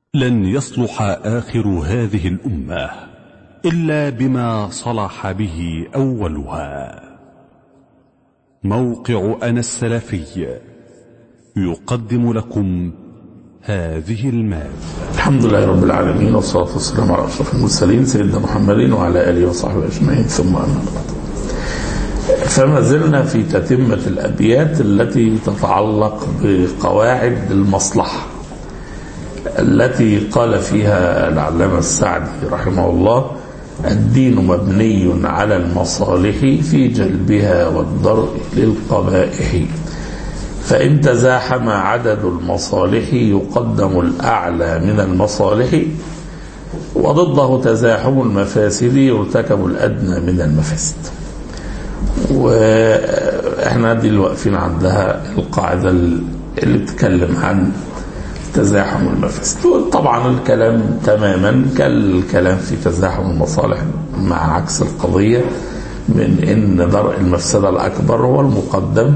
لن يصلح آخر هذه الأمة إلا بما صلح به أولها موقع أنا السلفي يقدم لكم هذه المادة الحمد لله رب العالمين والصلاة والسلام على أشرف المرسلين سيدنا محمد وعلى آله وصحبه أجمعين ثم أما بعد فما زلنا في تتمة الأبيات التي تتعلق بقواعد المصلحة التي قال فيها العلامة السعدي رحمه الله الدين مبني على المصالح في جلبها والدرء للقبائح فإن تزاحم عدد المصالح يقدم الأعلى من المصالح وضده تزاحم المفاسد يرتكب الأدنى من المفاسد واحنا دي اللي واقفين عندها القاعدة اللي بتتكلم عن تزاحم المفاسد طبعا الكلام تماما كالكلام في تزاحم المصالح مع عكس القضية من ان درء المفسدة الأكبر هو المقدم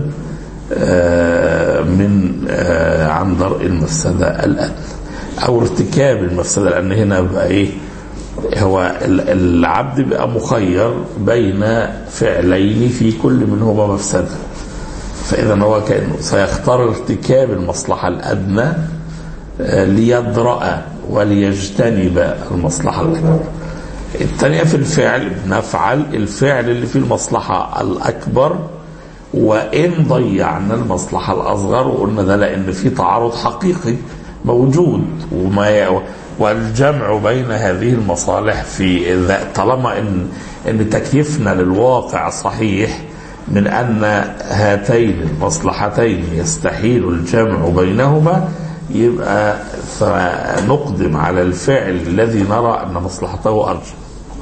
من عن درء المفسدة الأدنى أو ارتكاب المفسدة لأن هنا بقى إيه هو العبد بقى مخير بين فعلين في كل منهما مفسدة فإذا هو كأنه سيختار ارتكاب المصلحة الأدنى ليدرأ وليجتنب المصلحة الأكبر الثانية في الفعل نفعل الفعل اللي فيه المصلحة الأكبر وإن ضيعنا المصلحة الأصغر وقلنا ده لأن في تعارض حقيقي موجود وما والجمع بين هذه المصالح في طالما ان ان تكييفنا للواقع صحيح من ان هاتين المصلحتين يستحيل الجمع بينهما يبقى نقدم على الفعل الذي نرى ان مصلحته ارجح.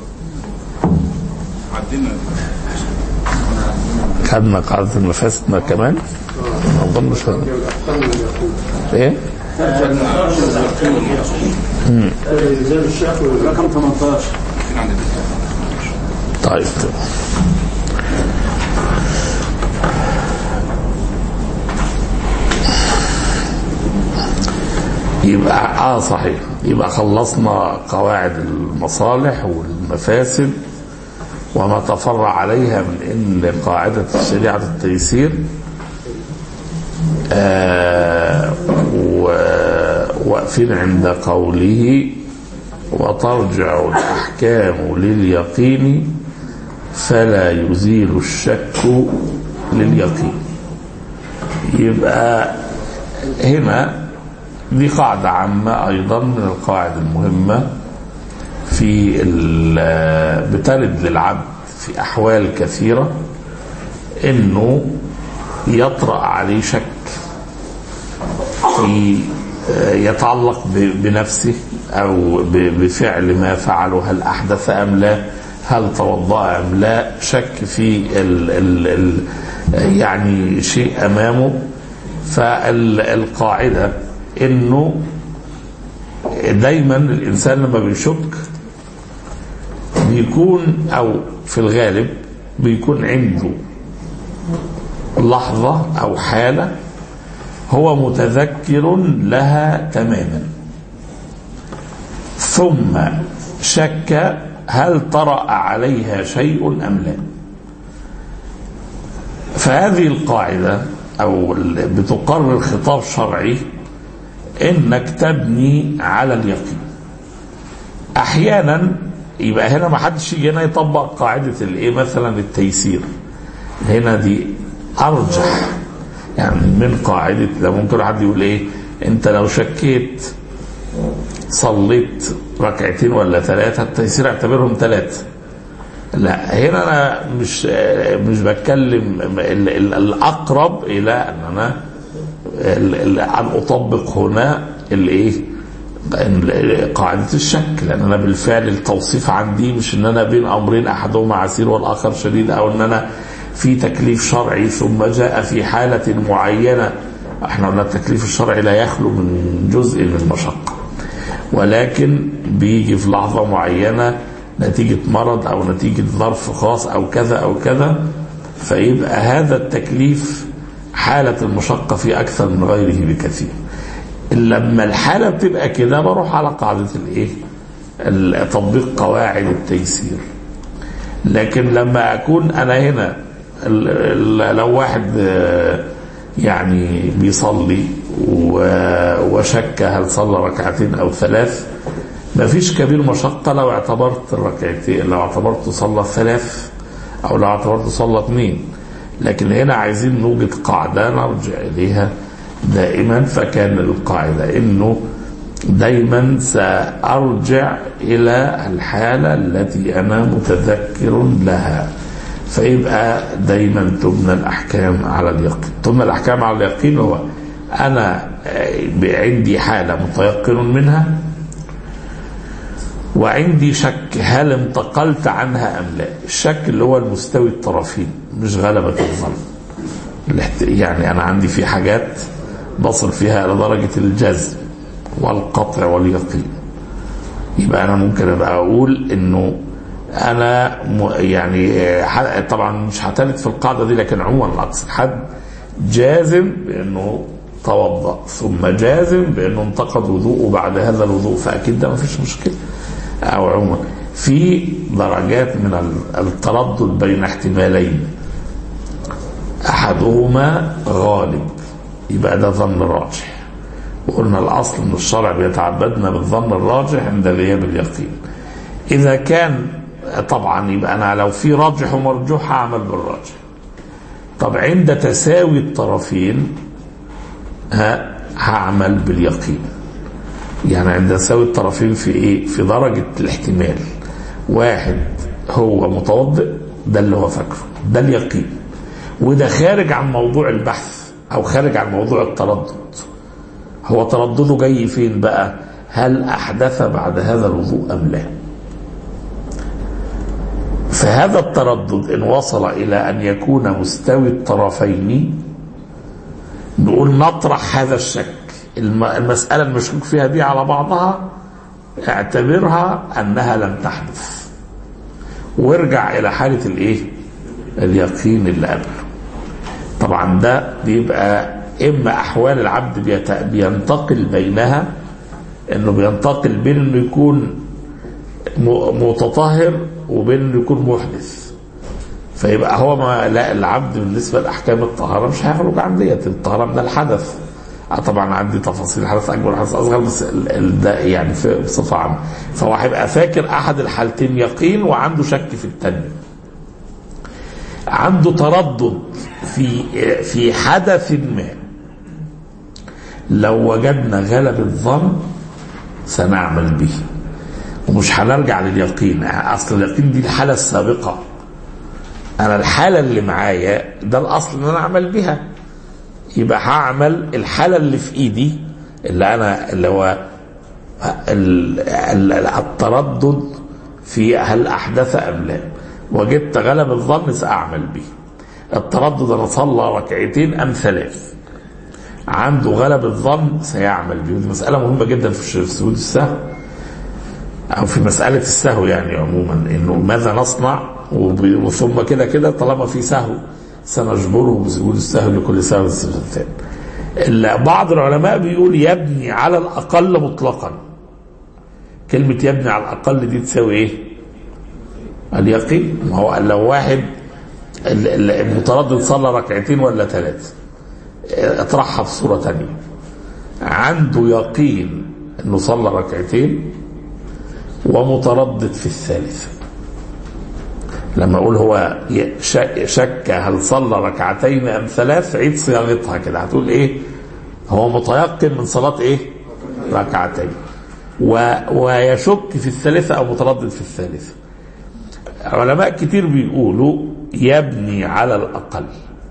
خدنا قاعدة المفاسد كمان؟ ما اظنش ايه؟ رقم 18 طيب يبقى اه صحيح يبقى خلصنا قواعد المصالح والمفاسد وما تفرع عليها من ان قاعده الشريعه التيسير آه واقفين عند قوله وترجع الأحكام لليقين فلا يزيل الشك لليقين يبقى هنا دي قاعدة عامة أيضا من القواعد المهمة في بترد للعبد في أحوال كثيرة إنه يطرأ عليه شك في يتعلق بنفسه أو بفعل ما فعله هل أحدث أم لا هل توضأ أم لا شك في ال ال ال يعني شيء أمامه فالقاعدة إنه دايما الإنسان لما بيشك بيكون أو في الغالب بيكون عنده لحظة أو حالة هو متذكر لها تماما ثم شك هل طرأ عليها شيء أم لا فهذه القاعدة أو بتقرر خطاب شرعي إنك تبني على اليقين أحيانا يبقى هنا ما حدش يجي هنا يطبق قاعدة الإيه مثلا التيسير هنا دي أرجح يعني من قاعدة ده ممكن حد يقول ايه انت لو شكيت صليت ركعتين ولا ثلاثة التيسير اعتبرهم ثلاثة لا هنا انا مش مش بتكلم الاقرب الى ان انا ان اطبق هنا الايه قاعدة الشك لأن أنا بالفعل التوصيف عندي مش إن أنا بين أمرين أحدهما عسير والآخر شديد أو إن أنا في تكليف شرعي ثم جاء في حالة معينة احنا قلنا التكليف الشرعي لا يخلو من جزء من المشقة ولكن بيجي في لحظة معينة نتيجة مرض أو نتيجة ظرف خاص أو كذا أو كذا فيبقى هذا التكليف حالة المشقة في أكثر من غيره بكثير لما الحالة بتبقى كده بروح على قاعدة الايه تطبيق قواعد التيسير لكن لما اكون انا هنا ال- ال- لو واحد آه، يعني بيصلي و- وشك هل صلى ركعتين او ثلاث ما فيش كبير مشقة لو اعتبرت الركعتين لو اعتبرت صلى ثلاث او لو اعتبرت صلى اثنين لكن هنا عايزين نوجد قاعدة نرجع اليها دائما فكان القاعدة انه دايما سأرجع إلى الحالة التي أنا متذكر لها فيبقى دايما تبنى الأحكام على اليقين تبنى الأحكام على اليقين هو أنا آه، عندي حالة متيقن منها وعندي شك هل انتقلت عنها أم لا الشك اللي هو المستوي الطرفين مش غلبة الظن الاحت- يعني أنا عندي في حاجات بصل فيها إلى درجة الجزم والقطع واليقين يبقى أنا ممكن أبقى أقول إنه أنا م- يعني آه، ح- طبعا مش هتلت في القاعدة دي لكن عموما أقصد حد جازم بأنه توضأ ثم جازم بأنه انتقد وضوءه بعد هذا الوضوء فأكيد ده ما فيش مشكلة أو عموما في درجات من ال- التردد بين احتمالين أحدهما غالب يبقى ده ظن راجح وقلنا الأصل أن الشرع بيتعبدنا بالظن الراجح عند غياب اليقين إذا كان طبعا يبقى أنا لو في راجح ومرجوح هعمل بالراجح طب عند تساوي الطرفين ها هعمل باليقين يعني عند تساوي الطرفين في ايه في درجة الاحتمال واحد هو متوضئ ده اللي هو فاكره ده اليقين وده خارج عن موضوع البحث او خارج عن موضوع التردد هو تردده جاي فين بقى هل احدث بعد هذا الوضوء ام لا فهذا التردد ان وصل الى ان يكون مستوي الطرفين نقول نطرح هذا الشك الم- المسألة المشكوك فيها دي على بعضها اعتبرها أنها لم تحدث وارجع إلى حالة الإيه اليقين اللي قبله طبعا ده بيبقى إما أحوال العبد بيت- بينتقل بينها إنه بينتقل بين إنه يكون م- متطهر وبين إنه يكون محدث فيبقى هو ما لا العبد بالنسبه لاحكام الطهاره مش هيخرج عن ديت الطهاره من الحدث آه طبعا عندي تفاصيل حدث اكبر وحدث اصغر بس ال- ال- ده يعني في بصفه عامه فهو هيبقى فاكر احد الحالتين يقين وعنده شك في الثانيه عنده تردد في في حدث ما لو وجدنا غلب الظن سنعمل به ومش هنرجع لليقين اصل اليقين دي الحاله السابقه انا الحاله اللي معايا ده الاصل ان انا اعمل بها يبقى هعمل الحاله اللي في ايدي اللي انا اللي هو ال- ال- التردد في هل احدث ام لا وجدت غلب الظن ساعمل به التردد انا صلى ركعتين ام ثلاث عنده غلب الظن سيعمل به ودي مساله مهمه جدا في في سجود السهو او في مساله السهو يعني عموما انه ماذا نصنع وب- وثم كده كده طالما في سهو سنجبره بسجود السهو لكل سهو السجدتين إلا بعض العلماء بيقول يبني على الاقل مطلقا كلمه يبني على الاقل دي تساوي ايه اليقين ما هو لو واحد ال- ال- المتردد صلى ركعتين ولا ثلاث اطرحها في صوره ثانيه عنده يقين انه صلى ركعتين ومتردد في الثالثة لما اقول هو ي- ش- شك هل صلى ركعتين ام ثلاث عيد صياغتها كده هتقول ايه هو متيقن من صلاة ايه ركعتين و... ويشك في الثالثة او متردد في الثالثة علماء كتير بيقولوا يبني على الاقل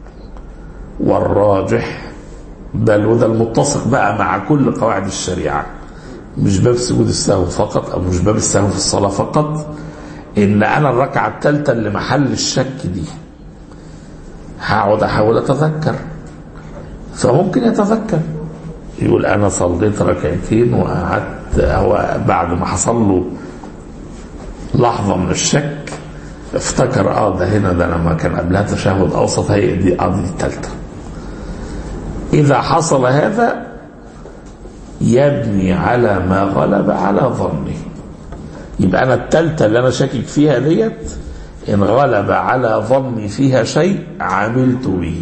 والراجح بل وده المتسق بقى مع كل قواعد الشريعه مش باب سجود السهو فقط او مش باب السهو في الصلاه فقط ان انا الركعه الثالثه اللي محل الشك دي هقعد احاول اتذكر فممكن يتذكر يقول انا صليت ركعتين وقعدت هو بعد ما حصل له لحظه من الشك افتكر اه ده هنا ده لما كان قبلها تشهد اوسط هي دي اه دي الثالثه اذا حصل هذا يبني على ما غلب على ظنه يبقى انا التالتة اللي انا شاكك فيها ديت ان غلب على ظني فيها شيء عملت به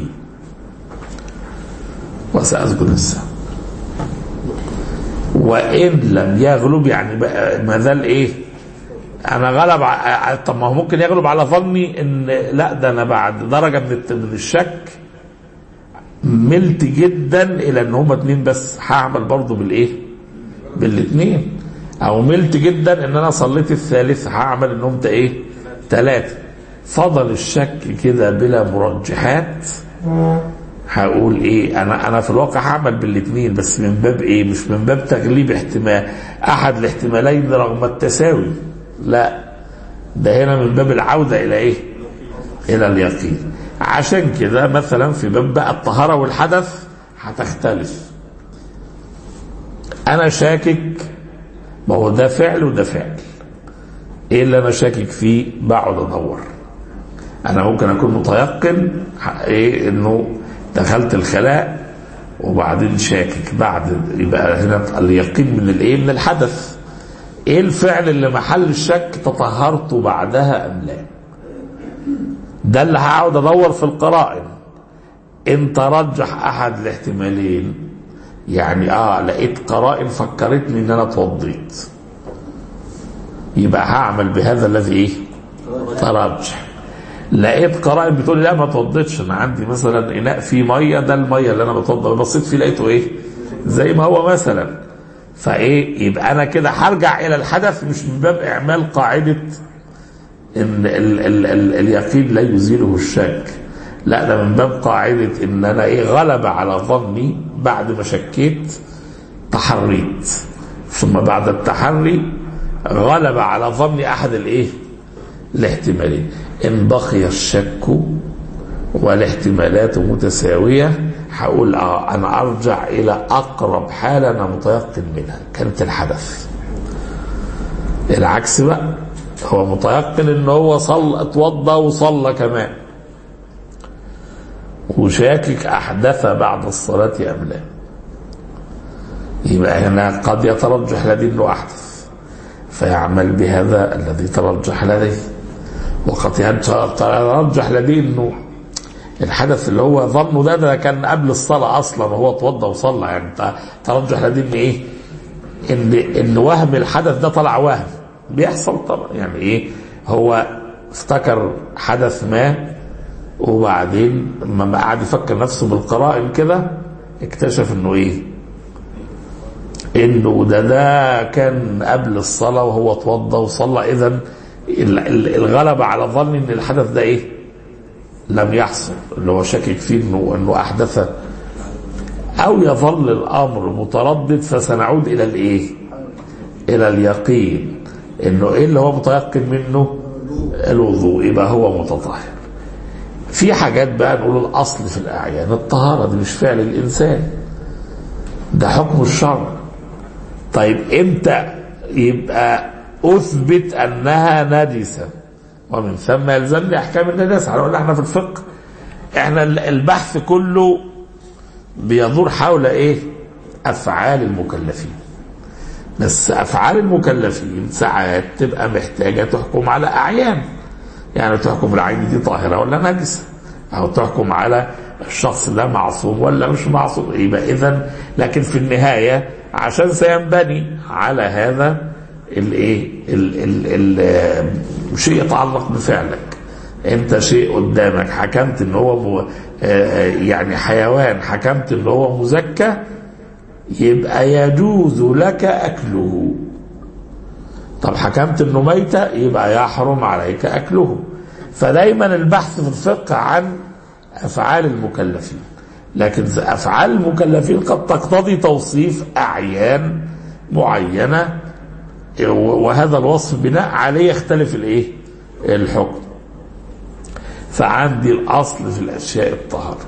وسأذكر الساعة وإن لم يغلب يعني بقى ما زال إيه أنا غلب ع- طب ما هو ممكن يغلب على ظني إن لا ده أنا بعد درجة من الت- من الشك ملت جدا إلى إن هما اتنين بس هعمل برضه بالإيه؟ بالاتنين أو ملت جدا إن أنا صليت الثالث هعمل إنهم تا إيه؟ ثلاثة فضل الشك كده بلا مرجحات هقول ايه انا انا في الواقع هعمل بالاثنين بس من باب ايه مش من باب تغليب احتمال احد الاحتمالين رغم التساوي لا ده هنا من باب العودة الى ايه الى اليقين عشان كده مثلا في باب بقى الطهارة والحدث هتختلف انا شاكك ما هو ده فعل وده فعل ايه اللي انا شاكك فيه بقعد ادور انا ممكن اكون متيقن ايه انه دخلت الخلاء وبعدين شاكك بعد يبقى هنا اليقين من الايه من الحدث ايه الفعل اللي محل الشك تطهرت بعدها ام لا ده اللي هقعد ادور في القرائن ان ترجح احد الاحتمالين يعني اه لقيت قرائن فكرتني ان انا اتوضيت يبقى هعمل بهذا الذي ايه ترجح لقيت قرائن بتقول لي لا ما اتوضيتش انا عندي مثلا اناء فيه ميه ده الميه اللي انا بتوضى بصيت فيه لقيته ايه زي ما هو مثلا فايه يبقى انا كده هرجع الى الحدث مش من باب اعمال قاعده ان ال ال ال اليقين لا يزيله الشك لا ده من باب قاعده ان انا ايه غلب على ظني بعد ما شكيت تحريت ثم بعد التحري غلب على ظني احد الايه الاحتمالين ان بقي الشك والاحتمالات متساوية هقول اه انا ارجع الى اقرب حالة انا متيقن منها كانت الحدث العكس بقى هو متيقن ان هو صلى اتوضى وصلى كمان وشاكك احدث بعد الصلاة ام لا يبقى هنا قد يترجح لديه انه احدث فيعمل بهذا الذي ترجح لديه وقد يترجح لديه انه الحدث اللي هو ظنه ده ده كان قبل الصلاة أصلا وهو اتوضى وصلى يعني ترجح لديه إن إيه؟ إن إن وهم الحدث ده طلع وهم بيحصل طبعا يعني إيه؟ هو افتكر حدث ما وبعدين لما قعد يفكر نفسه بالقرائن كده اكتشف إنه إيه؟ إنه ده ده كان قبل الصلاة وهو اتوضى وصلى إذا الغلبة على ظن إن الحدث ده إيه؟ لم يحصل اللي هو شاكك فيه انه انه احدث او يظل الامر متردد فسنعود الى الايه الى اليقين انه ايه اللي هو متيقن منه الوضوء يبقى هو متطهر في حاجات بقى نقول الاصل في الاعيان الطهاره دي مش فعل الانسان ده حكم الشرع طيب امتى يبقى اثبت انها نجسه ومن ثم يلزمني احكام النجاسه احنا قلنا احنا في الفقه احنا البحث كله بيدور حول ايه افعال المكلفين بس افعال المكلفين ساعات تبقى محتاجه تحكم على اعيان يعني تحكم العين دي طاهره ولا نجسه او تحكم على الشخص ده معصوم ولا مش معصوم يبقى اذا لكن في النهايه عشان سينبني على هذا الايه شيء يتعلق بفعلك انت شيء قدامك حكمت ان هو يعني حيوان حكمت ان هو مزكى يبقى يجوز لك اكله طب حكمت انه ميتة يبقى يحرم عليك اكله فدايما البحث في الفقه عن افعال المكلفين لكن افعال المكلفين قد تقتضي توصيف اعيان معينه وهذا الوصف بناء عليه يختلف الايه الحكم فعندي الاصل في الاشياء الطهارة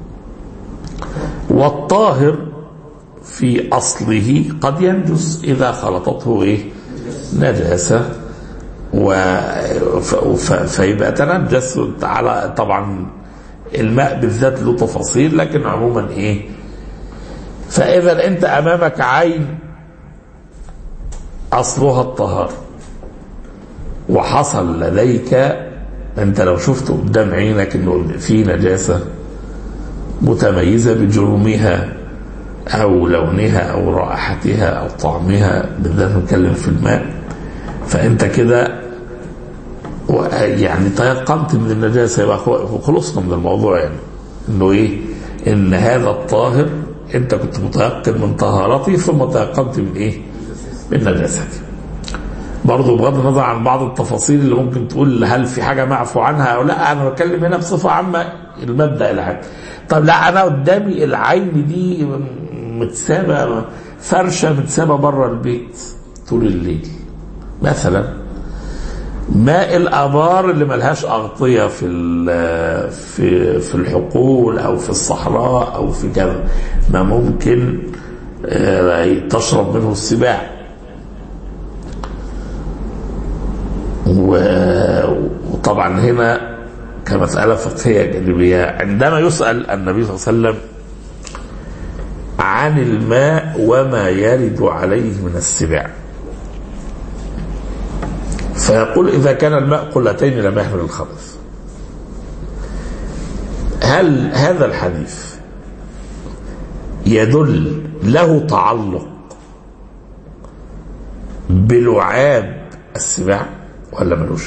والطاهر في اصله قد ينجس اذا خلطته ايه نجاسة و فيبقى تنجس على طبعا الماء بالذات له تفاصيل لكن عموما ايه فإذا أنت أمامك عين أصلها الطهارة وحصل لديك أنت لو شفت قدام عينك أنه في نجاسة متميزة بجرمها أو لونها أو رائحتها أو طعمها بالذات نتكلم في الماء فأنت كده و- يعني تيقنت من النجاسة يبقى خو- خلصنا من الموضوع يعني إنه إيه إن هذا الطاهر أنت كنت متيقن من طهارته ثم تيقنت من إيه من نجاسته برضه بغض النظر عن بعض التفاصيل اللي ممكن تقول هل في حاجه معفو عنها او لا انا بتكلم هنا بصفه عامه المبدا العام طب لا انا قدامي العين دي متسابه فرشه متسابه بره البيت طول الليل مثلا ماء الابار اللي ملهاش اغطيه في ال- في في الحقول او في الصحراء او في كذا ما ممكن آه، تشرب منه السباع و- وطبعا هنا كمسألة فقهية جانبية عندما يسأل النبي صلى الله عليه وسلم عن الماء وما يرد عليه من السباع فيقول إذا كان الماء قلتين لم يحمل الخبث هل هذا الحديث يدل له تعلق بلعاب السباع ولا ملوش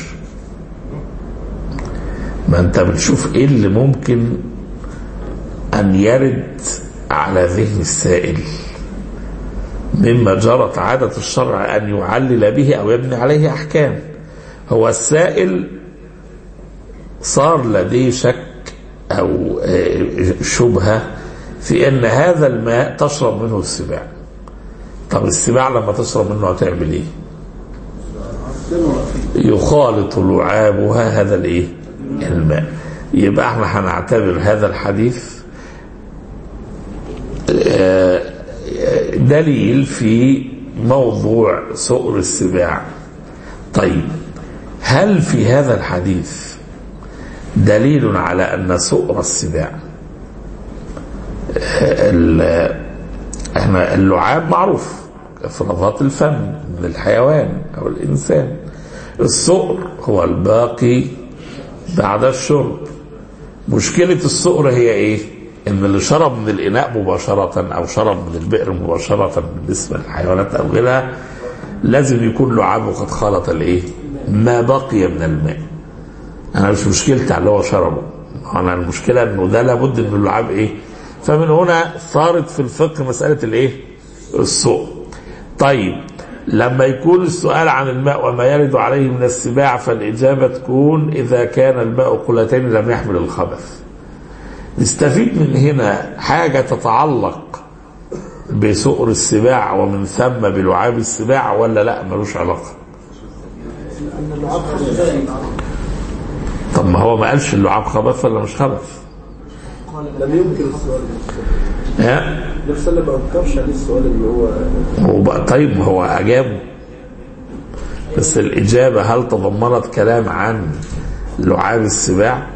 ما انت بتشوف ايه اللي ممكن ان يرد على ذهن السائل مما جرت عادة الشرع أن يعلل به أو يبني عليه أحكام هو السائل صار لديه شك أو آه، شبهة في أن هذا الماء تشرب منه السباع طب السباع لما تشرب منه هتعمل ايه يخالط لعابها هذا الايه الماء يبقى احنا هنعتبر هذا الحديث آه، آه، دليل في موضوع سؤر السباع طيب هل في هذا الحديث دليل على ان سؤر السباع آه، ال- احنا اللعاب معروف افرازات الفم من الحيوان او الانسان السؤر هو الباقي بعد الشرب مشكلة السؤر هي ايه ان اللي شرب من الاناء مباشرة او شرب من البئر مباشرة بالنسبة للحيوانات او غيرها لازم يكون لعابه قد خلط الايه ما بقي من الماء انا مش مشكلتي على اللي هو شربه انا المشكلة انه ده لابد ان اللعاب ايه فمن هنا صارت في الفقه مسألة الايه السؤر طيب لما يكون السؤال عن الماء وما يرد عليه من السباع فالإجابة تكون إذا كان الماء قلتين لم يحمل الخبث نستفيد من هنا حاجة تتعلق بسؤر السباع ومن ثم بلعاب السباع ولا لا ملوش علاقة طب ما هو ما قالش اللعاب خبث ولا مش خبث لم يمكن السؤال ده ها النبي صلى الله عليه وسلم ما انكرش عليه السؤال اللي هو هو بقى طيب هو أجابه بس الإجابة هل تضمنت كلام عن لعاب السباع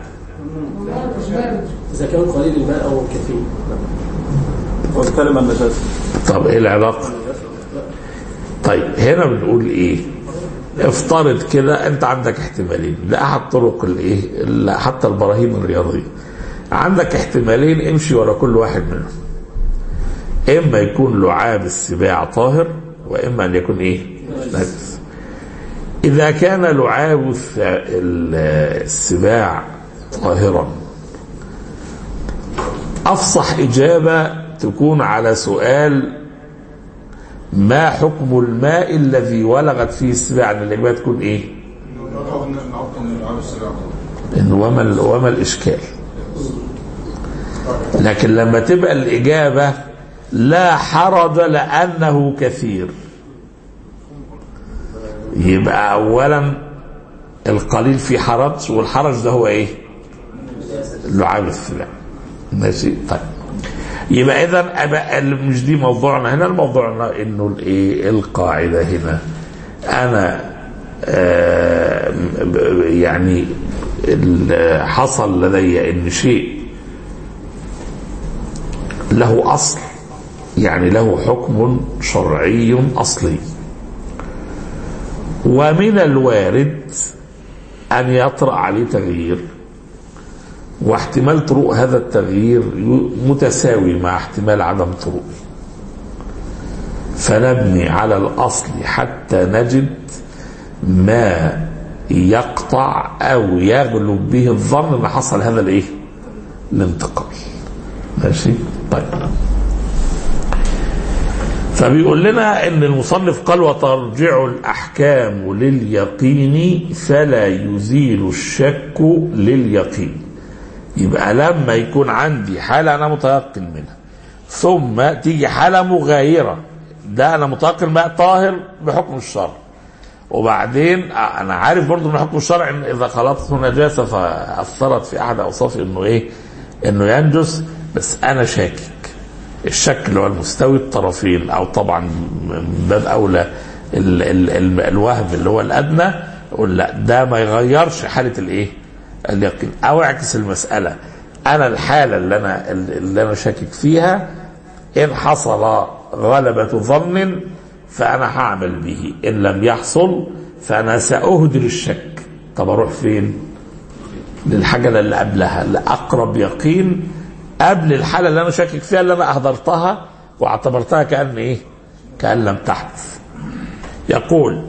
اذا كان قليل الماء او كثير هو بيتكلم عن النجاسة طب ايه العلاقة طيب هنا بنقول ايه افترض كده انت عندك احتمالين ده احد طرق الايه ال- حتى البراهين الرياضية عندك احتمالين امشي ورا كل واحد منهم اما يكون لعاب السباع طاهر واما ان يكون ايه نجس اذا كان لعاب الث- ال- السباع طاهرا افصح اجابه تكون على سؤال ما حكم الماء الذي ولغت فيه السباع ان الاجابه تكون ايه؟ انه وما ال- وما الاشكال لكن لما تبقى الاجابه لا حرج لانه كثير يبقى اولا القليل في حرج والحرج ده هو ايه؟ لعاب السباع ماشي طيب يبقى اذا أبقى مش دي موضوعنا هنا الموضوعنا انه الايه القاعده هنا انا آه ب- يعني ال- حصل لدي ان شيء له اصل يعني له حكم شرعي أصلي ومن الوارد أن يطرأ عليه تغيير واحتمال طروء هذا التغيير متساوي مع احتمال عدم طروء فنبني على الأصل حتى نجد ما يقطع أو يغلب به الظن أن حصل هذا الإيه؟ الانتقال ماشي طيب فبيقول لنا ان المصنف قال وترجع الاحكام لليقين فلا يزيل الشك لليقين يبقى لما يكون عندي حاله انا متيقن منها ثم تيجي حاله مغايره ده انا متيقن بقى طاهر بحكم الشرع وبعدين انا عارف برضو من حكم الشرع ان اذا خلطته نجاسه فاثرت في احد اوصافه انه ايه انه ينجس بس انا شاكك الشك اللي هو المستوي الطرفين او طبعا من باب اولى ال ال ال الوهم اللي هو الادنى يقول لا ده ما يغيرش حاله الايه؟ اليقين او اعكس المساله انا الحاله اللي انا اللي انا شاكك فيها ان حصل غلبه ظن فانا هعمل به ان لم يحصل فانا ساهدر الشك طب اروح فين؟ للحاجه اللي قبلها لاقرب يقين قبل الحالة اللي أنا شاكك فيها اللي أنا أهدرتها واعتبرتها كأن إيه؟ كأن لم تحدث. يقول: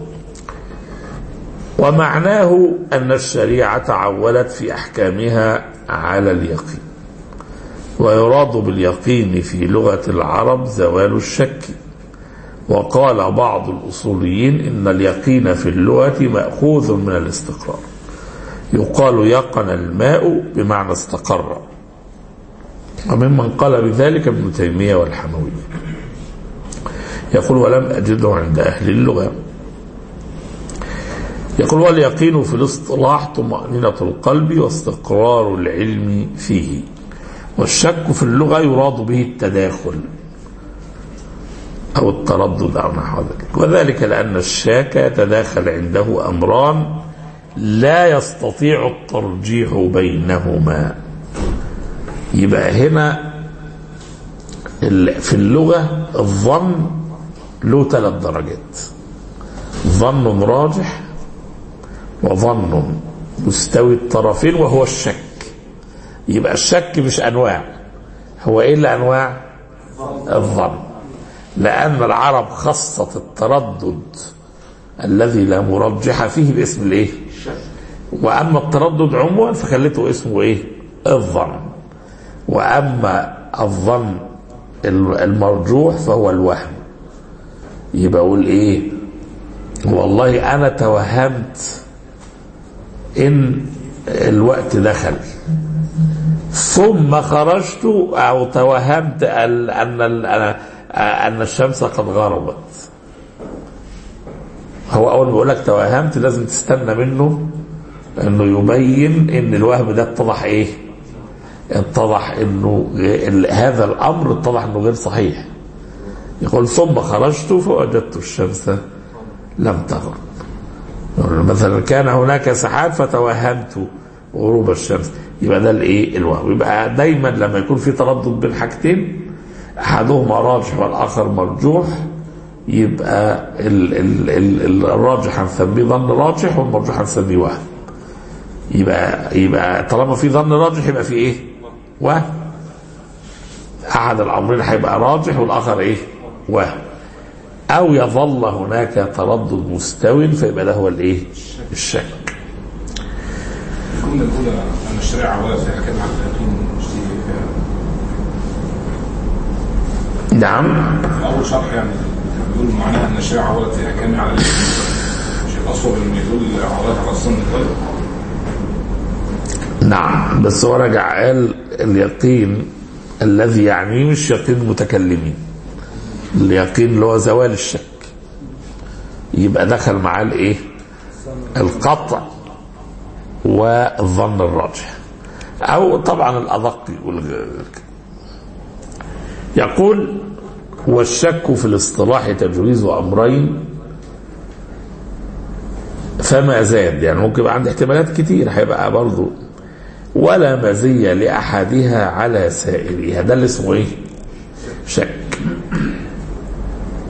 ومعناه أن الشريعة عولت في أحكامها على اليقين. ويراد باليقين في لغة العرب زوال الشك. وقال بعض الأصوليين إن اليقين في اللغة مأخوذ من الاستقرار. يقال يقن الماء بمعنى استقر وممن قال بذلك ابن تيمية والحموي يقول ولم أجده عند أهل اللغة يقول واليقين في الاصطلاح طمأنينة القلب واستقرار العلم فيه والشك في اللغة يراد به التداخل أو التردد أو نحو ذلك وذلك لأن الشاك يتداخل عنده أمران لا يستطيع الترجيح بينهما يبقى هنا في اللغة الظن له ثلاث درجات ظن راجح وظن مستوي الطرفين وهو الشك يبقى الشك مش أنواع هو إيه الأنواع الظن لأن العرب خصت التردد الذي لا مرجح فيه باسم الايه واما التردد عموما فخليته اسمه ايه الظن واما الظن المرجوح فهو الوهم يبقى اقول ايه والله انا توهمت ان الوقت دخل ثم خرجت او توهمت ان ان الشمس قد غربت هو اول ما بيقول لك توهمت لازم تستنى منه انه يبين ان الوهم ده اتضح ايه اتضح انه هذا الامر اتضح انه غير صحيح يقول ثم خرجت فوجدت الشمس لم تغرب مثلا كان هناك سحاب فتوهمت غروب الشمس يبقى ده الايه الوهم يبقى دايما لما يكون في تردد بين حاجتين احدهما راجح والاخر مرجوح يبقى ال ال ال الراجح هنسميه ظن راجح والمرجوح هنسميه وهم يبقى يبقى طالما في ظن راجح يبقى في ايه؟ وهم احد الامرين هيبقى راجح والاخر ايه؟ وهم او يظل هناك تردد مستو فيبقى ده هو الايه؟ الشك الجمله الاولى ان الشريعه ولا فيها كلمه عن اليقين مش دي نعم اول شرح يعني بيقول معناها ان الشريعه ولا فيها كلمه على اليقين مش الاصل انه يدل على على الظن طيب نعم بس هو رجع قال اليقين الذي يعنيه مش يقين المتكلمين اليقين اللي هو زوال الشك يبقى دخل معاه الايه القطع والظن الراجح او طبعا الادق يقول غير كده. يقول والشك في الاصطلاح تجويز امرين فما زاد يعني ممكن يبقى عندي احتمالات كتير هيبقى برضه ولا مزية لأحدها على سائرها ده اللي اسمه ايه شك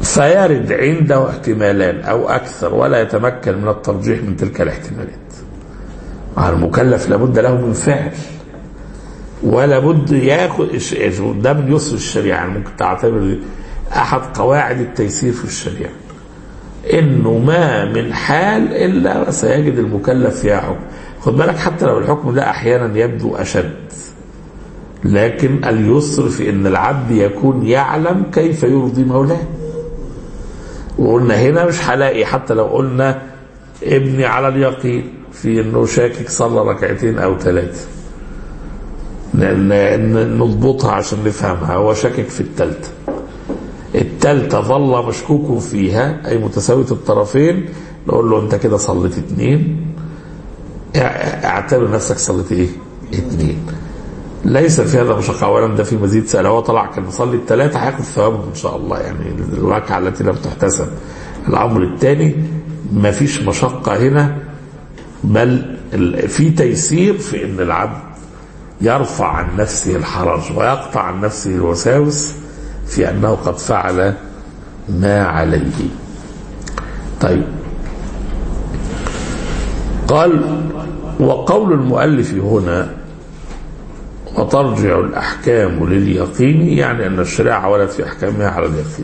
فيرد عنده احتمالان او اكثر ولا يتمكن من الترجيح من تلك الاحتمالات على المكلف لابد له من فعل ولا بد ياخد إش- ده من يسر الشريعه يعني ممكن تعتبر دي احد قواعد التيسير في الشريعه انه ما من حال الا سيجد المكلف فيها حكم خد بالك حتى لو الحكم ده احيانا يبدو اشد لكن اليسر في ان العبد يكون يعلم كيف يرضي مولاه وقلنا هنا مش هلاقي حتى لو قلنا ابني على اليقين في انه شاكك صلى ركعتين او ثلاثه لان إن نضبطها عشان نفهمها هو شاكك في الثالثه الثالثه ظل مشكوك فيها اي متساويه الطرفين نقول له انت كده صليت اتنين اع- اعتبر نفسك صليت ايه؟ اتنين ليس في هذا مشقة أولا ده في مزيد سهل هو طلع كان مصلي الثلاثة هياخد ثوابهم إن شاء الله يعني الركعة التي لم تحتسب الأمر الثاني ما فيش مشقة هنا بل ال- في تيسير في أن العبد يرفع عن نفسه الحرج ويقطع عن نفسه الوساوس في أنه قد فعل ما عليه طيب قال وقول المؤلف هنا وترجع الأحكام لليقين يعني أن الشريعة ولت في أحكامها على اليقين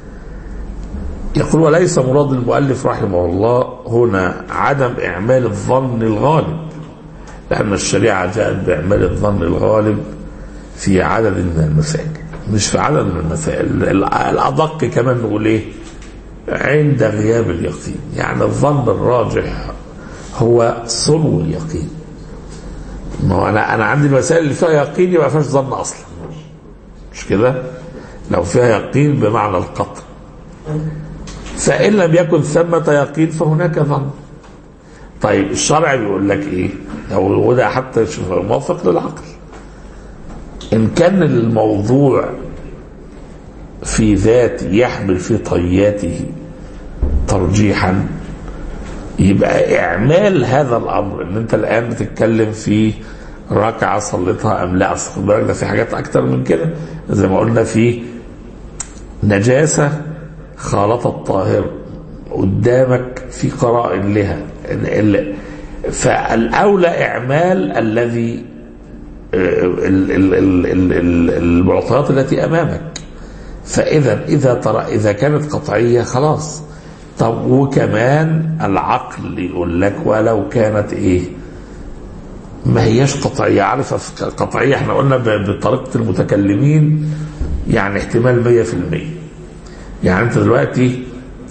يقول وليس مراد المؤلف رحمه الله هنا عدم إعمال الظن الغالب لأن الشريعة جاءت بإعمال الظن الغالب في عدد من المسائل مش في عدد من المسائل ال- الأدق كمان نقول إيه عند غياب اليقين يعني الظن الراجح هو صنو اليقين ما هو انا انا عندي المسائل اللي فيها يقين يبقى ما فيهاش ظن اصلا مش كده لو فيها يقين بمعنى القطع فان لم يكن ثمة يقين فهناك ظن طيب الشرع بيقول لك ايه او وده حتى شوف موافق للعقل ان كان الموضوع في ذات يحمل في طياته ترجيحا يبقى اعمال هذا الامر ان انت الان بتتكلم في ركعه صليتها ام لا اصل خد بالك ده في حاجات اكتر من كده زي ما قلنا في نجاسه خالطت طاهر قدامك في قرائن لها ال- ال- فالاولى اعمال الذي ال- ال- ال- ال- ال- المعطيات التي امامك فاذا اذا ترى اذا كانت قطعيه خلاص طب وكمان العقل يقول لك ولو كانت ايه ما هياش قطعية عارف قطعية احنا قلنا ب- بطريقة المتكلمين يعني احتمال مية في المية يعني انت دلوقتي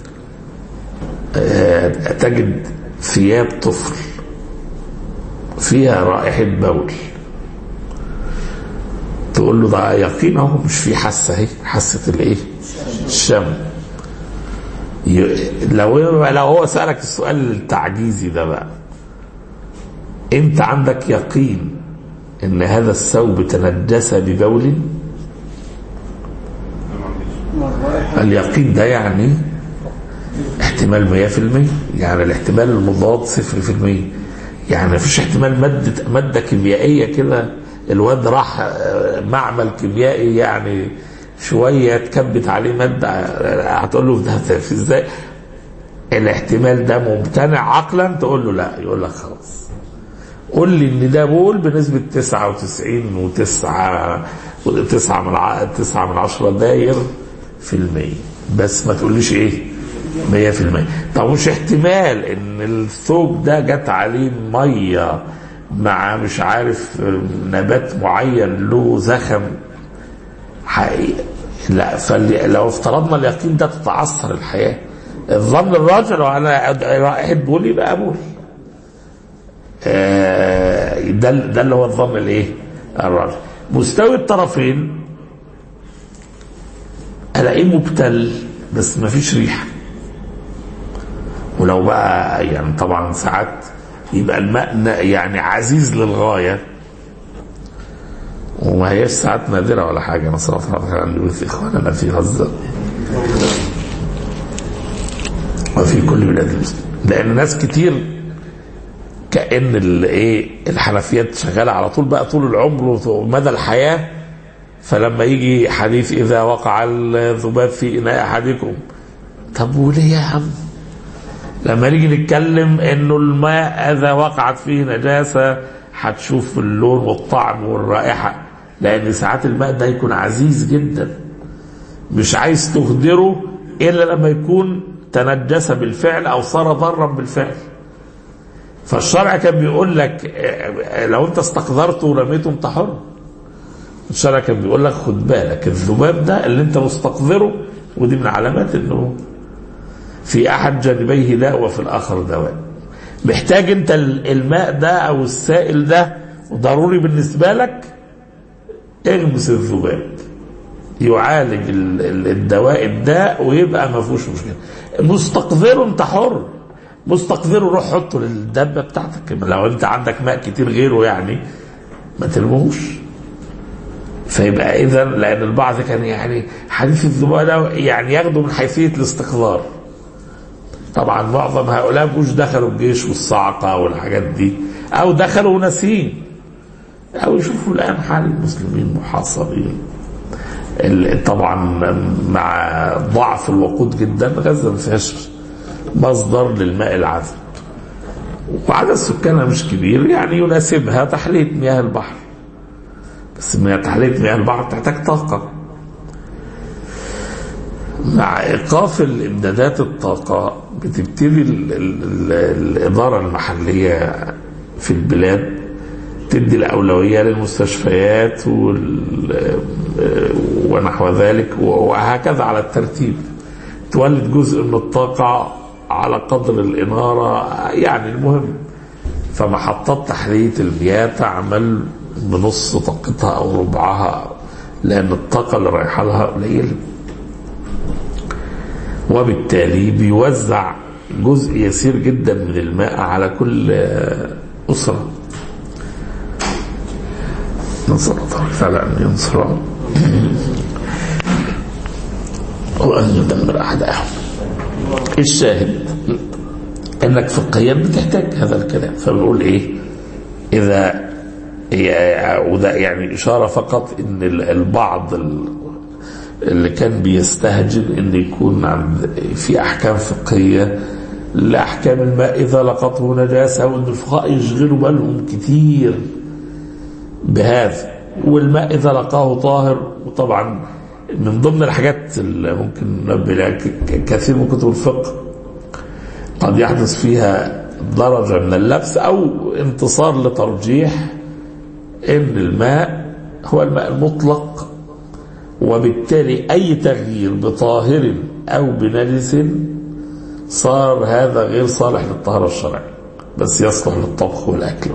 آه، تجد ثياب طفل فيها رائحة بول تقول له ده يقين اهو مش في حاسة اهي حاسة الايه الشم ي- لو لو هو سألك السؤال التعجيزي ده بقى انت عندك يقين ان هذا الثوب تنجس ببول اليقين ده يعني احتمال مية في المية يعني الاحتمال المضاد صفر في المية يعني مفيش احتمال مادة مادة كيميائية كده الواد راح آه، معمل كيميائي يعني شوية تكبت عليه مادة آه، هتقول له ده ده في ازاي الاحتمال ده ممتنع عقلا تقول له لا يقول لك خلاص قول لي ان ده بول بنسبة 99 وتسعة تسعة من ع- تسعة من عشرة داير في المية بس ما تقوليش ايه مية في المية طب مش احتمال ان الثوب ده جت عليه مية مع مش عارف نبات معين له زخم حقيقة لا فلو افترضنا اليقين ده تتعثر الحياة الظن الراجع لو انا رائحة بول يبقى بول آه، ده ده اللي هو الظن الايه؟ الراجع مستوي الطرفين الاقيه مبتل بس ما فيش ريحه ولو بقى يعني طبعا ساعات يبقى الماء ن- يعني عزيز للغايه وما هياش ساعات نادره ولا حاجه نسال الله تعالى ان يورث اخواننا في غزه وفي كل بلاد المسلمين لان ناس كتير كان الايه الحنفيات شغاله على طول بقى طول العمر ومدى الحياه فلما يجي حديث اذا وقع الذباب في اناء احدكم طب وليه يا عم لما نيجي نتكلم انه الماء اذا وقعت فيه نجاسه هتشوف اللون والطعم والرائحه لان ساعات الماء ده يكون عزيز جدا مش عايز تهدره الا لما يكون تنجس بالفعل او صار ضارا بالفعل فالشرع كان بيقول لك آه، لو انت استقذرته ورميته انت حر الشرع كان بيقول لك خد بالك الذباب ده اللي انت مستقذره ودي من علامات انه في احد جانبيه داء وفي الاخر دواء محتاج انت الماء ده او السائل ده ضروري بالنسبه لك اغمس الذباب يعالج ال- ال- الدواء الداء ويبقى ما فيهوش مشكله مستقذره انت حر مستقذره روح حطه للدبه بتاعتك لو انت عندك ماء كتير غيره يعني ما ترموهوش فيبقى اذا لان البعض كان يعني حديث الذباب ده يعني ياخده من حيثيه الاستقذار طبعا معظم هؤلاء مش دخلوا الجيش والصعقه والحاجات دي او دخلوا ناسيين او يشوفوا الان حال المسلمين محاصرين ال- طبعا مع ضعف الوقود جدا غزه ما فيهاش مصدر للماء العذب وعدد سكانها مش كبير يعني يناسبها تحليه مياه البحر بس من تحليه مياه البحر تحتاج طاقه مع ايقاف الامدادات الطاقه بتبتدي ال ال ال الاداره المحليه في البلاد تدي الاولويه للمستشفيات وال- ونحو ذلك وهكذا على الترتيب تولد جزء من الطاقه على قدر الاناره يعني المهم فمحطات تحليه المياه تعمل بنص طاقتها او ربعها لان الطاقه اللي رايحه لها قليله وبالتالي بيوزع جزء يسير جدا من الماء على كل أسرة نسأل الله تبارك وتعالى أن ينصر وأن يدمر أعداءهم الشاهد انك في القيام بتحتاج هذا الكلام فبنقول ايه اذا وده يعني اشاره فقط ان البعض اللي كان بيستهجن ان يكون عند في احكام فقهيه لاحكام الماء اذا لقته نجاسه وان الفقهاء يشغلوا بالهم كتير بهذا والماء اذا لقاه طاهر وطبعا من ضمن الحاجات اللي ممكن ننبه لها كثير من كتب الفقه قد يحدث فيها درجه من اللبس او انتصار لترجيح ان الماء هو الماء المطلق وبالتالي أي تغيير بطاهر أو بنجس صار هذا غير صالح للطهارة الشرعية بس يصلح للطبخ والأكل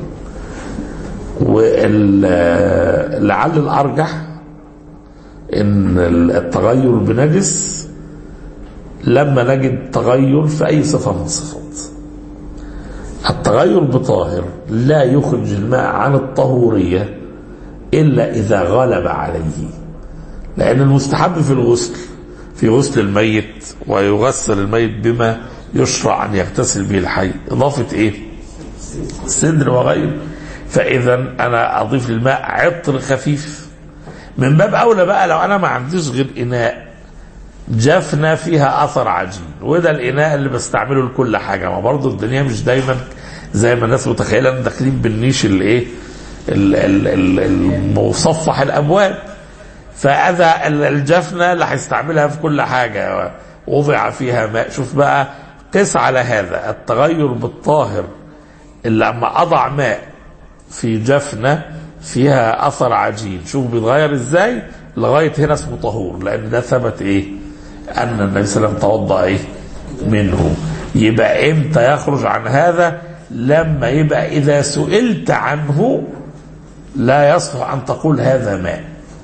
ولعل الأرجح إن التغير بنجس لما نجد تغير في أي صفة من الصفات التغير بطاهر لا يخرج الماء عن الطهورية إلا إذا غلب عليه لأن المستحب في الغسل في غسل الميت ويغسل الميت بما يشرع أن يغتسل به الحي إضافة إيه سدر وغيره فإذا أنا أضيف للماء عطر خفيف من باب أولى بقى لو أنا ما عنديش غير إناء جفنة فيها أثر عجين وده الإناء اللي بستعمله لكل حاجة ما برضه الدنيا مش دايما زي ما الناس متخيلة ان داخلين بالنيش اللي ايه المصفح الابواب فاذا الجفنه اللي هيستعملها في كل حاجه وضع فيها ماء شوف بقى قس على هذا التغير بالطاهر اللي لما اضع ماء في جفنه فيها اثر عجين شوف بيتغير ازاي لغايه هنا اسمه طهور لان ده ثبت ايه ان النبي صلى الله عليه وسلم توضا ايه منه يبقى امتى يخرج عن هذا لما يبقى اذا سئلت عنه لا يصلح ان تقول هذا ماء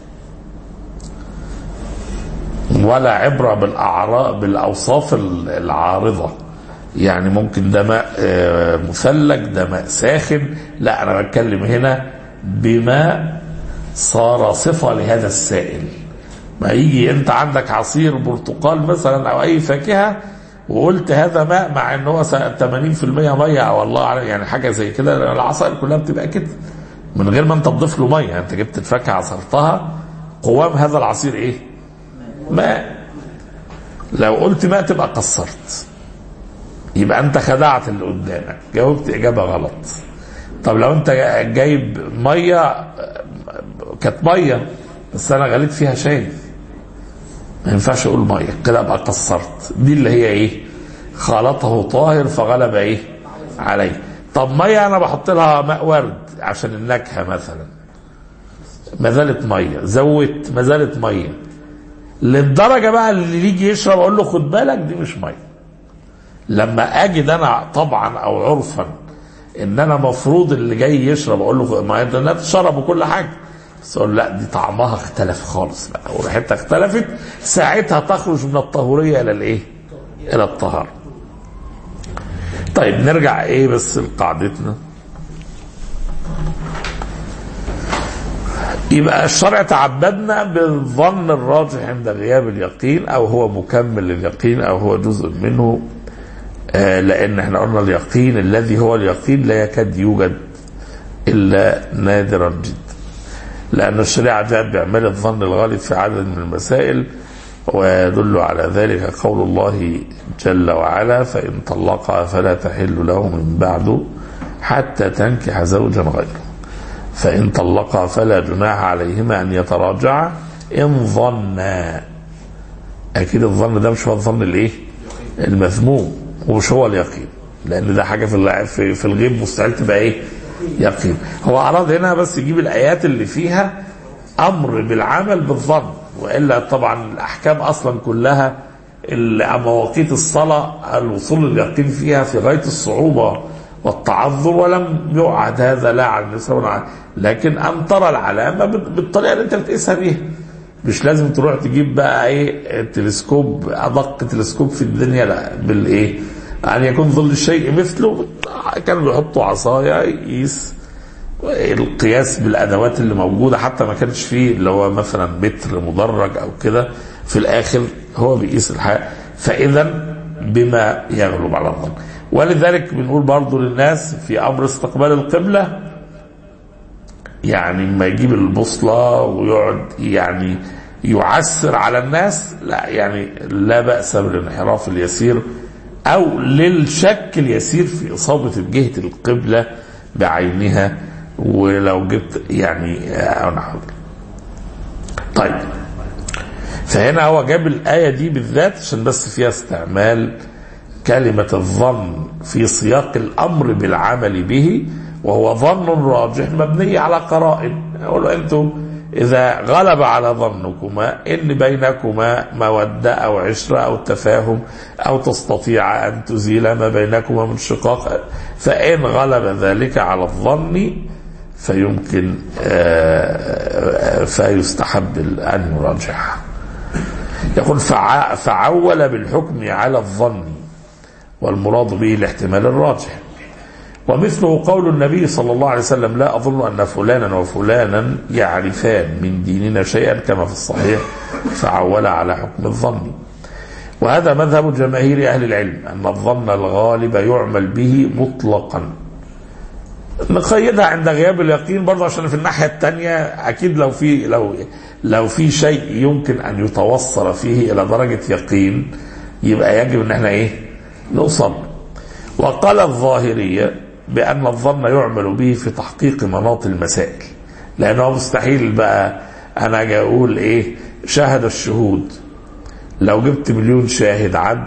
ولا عبرة بالأعراء بالأوصاف العارضة يعني ممكن ده ماء مثلج ده ماء ساخن لا أنا بتكلم هنا بما صار صفة لهذا السائل ما يجي أنت عندك عصير برتقال مثلا أو أي فاكهة وقلت هذا ماء مع ان هو 80% ميه او الله اعلم يعني حاجه زي كده العصائر كلها بتبقى كده من غير ما انت تضيف له ميه انت جبت الفاكهه عصرتها قوام هذا العصير ايه؟ ماء لو قلت ماء تبقى قصرت يبقى انت خدعت اللي قدامك جاوبت اجابه غلط طب لو انت جايب ميه كانت ميه بس انا غليت فيها شاي ما ينفعش اقول ميه كده ابقى قصرت دي اللي هي ايه خلطه طاهر فغلب ايه عليه طب ميه انا بحط لها ماء ورد عشان النكهه مثلا ما زالت ميه زودت ما زالت ميه للدرجه بقى اللي يجي يشرب اقول له خد بالك دي مش ميه لما اجد انا طبعا او عرفا ان انا مفروض اللي جاي يشرب اقول له ما انت لا تشرب وكل حاجه بس اقول لا دي طعمها اختلف خالص بقى وريحتها اختلفت ساعتها تخرج من الطهوريه الى الايه؟ الى الطهاره. طيب نرجع ايه بس لقاعدتنا. يبقى الشرع تعبدنا بالظن الراجح عند غياب اليقين او هو مكمل لليقين او هو جزء منه آه لان احنا قلنا اليقين الذي هو اليقين لا يكاد يوجد الا نادرا جدا لان الشريعه جاءت باعمال الظن الغالب في عدد من المسائل ويدل على ذلك قول الله جل وعلا فان طلقها فلا تحل له من بعد حتى تنكح زوجا غيره فإن طلقها فلا جناح عليهما أن يتراجعا إن ظنا أكيد الظن ده مش هو الظن الإيه؟ المذموم ومش هو اليقين لأن ده حاجة في في, في الغيب مستحيل تبقى إيه؟ يقين هو أراد هنا بس يجيب الآيات اللي فيها أمر بالعمل بالظن وإلا طبعا الأحكام أصلا كلها مواقيت الصلاة الوصول لليقين فيها في غاية الصعوبة والتعذر ولم يعد هذا لا على النساء ولا على لكن ان ترى العلامه بالطريقه اللي انت بتقيسها بيها مش لازم تروح تجيب بقى ايه تلسكوب ادق تلسكوب في الدنيا لا بالايه ان يكون ظل الشيء مثله كانوا بيحطوا عصايه يقيس القياس بالادوات اللي موجوده حتى ما كانش فيه اللي هو مثلا متر مدرج او كده في الاخر هو بيقيس الحياه فاذا بما يغلب على الظن ولذلك بنقول برضو للناس في امر استقبال القبله يعني ما يجيب البوصله ويقعد يعني يعسر على الناس لا يعني لا باس بالانحراف اليسير او للشك اليسير في اصابه جهه القبله بعينها ولو جبت يعني او نحو طيب فهنا هو جاب الايه دي بالذات عشان بس فيها استعمال كلمة الظن في سياق الأمر بالعمل به وهو ظن راجح مبني على قرائن يقول أنتم إذا غلب على ظنكما إن بينكما مودة أو عشرة أو تفاهم أو تستطيع أن تزيل ما بينكما من شقاق فإن غلب ذلك على الظن فيمكن فيستحب أن يراجعها يقول فعول بالحكم على الظن والمراد به الاحتمال الراجح ومثله قول النبي صلى الله عليه وسلم لا أظن أن فلانا وفلانا يعرفان من ديننا شيئا كما في الصحيح فعول على حكم الظن وهذا مذهب جماهير أهل العلم أن الظن الغالب يعمل به مطلقا نقيدها عند غياب اليقين برضه عشان في الناحية الثانية أكيد لو في لو لو في شيء يمكن أن يتوصل فيه إلى درجة يقين يبقى يجب أن احنا إيه؟ نوصل وقال الظاهرية بأن الظن يعمل به في تحقيق مناط المسائل لأنه مستحيل بقى أنا أجي أقول إيه شاهد الشهود لو جبت مليون شاهد عدل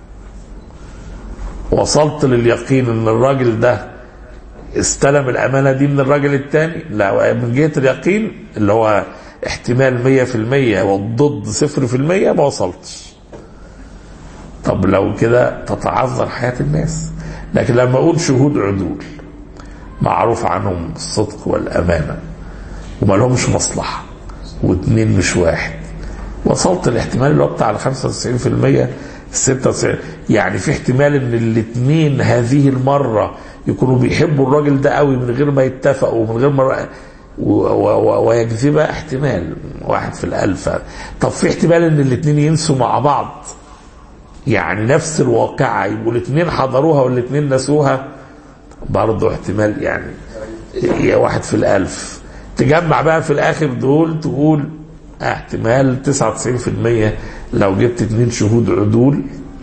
وصلت لليقين ان الراجل ده استلم الامانه دي من الراجل الثاني لا من جهه اليقين اللي هو احتمال 100% والضد 0% ما وصلتش طب لو كده تتعذر حياة الناس لكن لما أقول شهود عدول معروف عنهم الصدق والأمانة وما لهمش مصلحة واثنين مش واحد وصلت الاحتمال اللي هو بتاع ال 95% 96 يعني في احتمال ان الاثنين هذه المرة يكونوا بيحبوا الراجل ده قوي من غير ما يتفقوا ومن غير ما ويجذبها احتمال واحد في الألف طب في احتمال ان الاثنين ينسوا مع بعض يعني نفس الواقعة يبقوا الاثنين حضروها والاثنين نسوها برضه احتمال يعني واحد في الألف تجمع بقى في الآخر دول تقول احتمال 99% لو جبت اتنين شهود عدول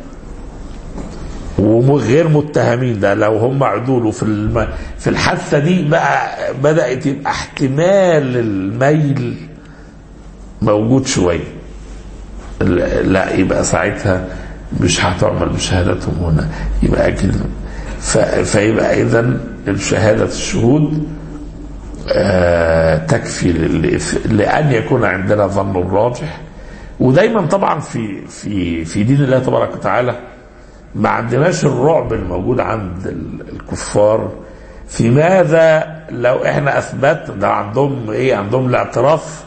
وغير متهمين ده لو هم عدول وفي الم... في الحادثه دي بقى بدات يبقى احتمال الميل موجود شويه لا لا، يبقى ساعتها مش هتعمل بشهادتهم هنا يبقى كده ف... فيبقى اذا شهاده الشهود آه تكفي لل... لان يكون عندنا ظن راجح ودايما طبعا في في في دين الله تبارك وتعالى ما عندناش الرعب الموجود عند ال- الكفار في ماذا لو احنا اثبت ده عندهم ايه عندهم الاعتراف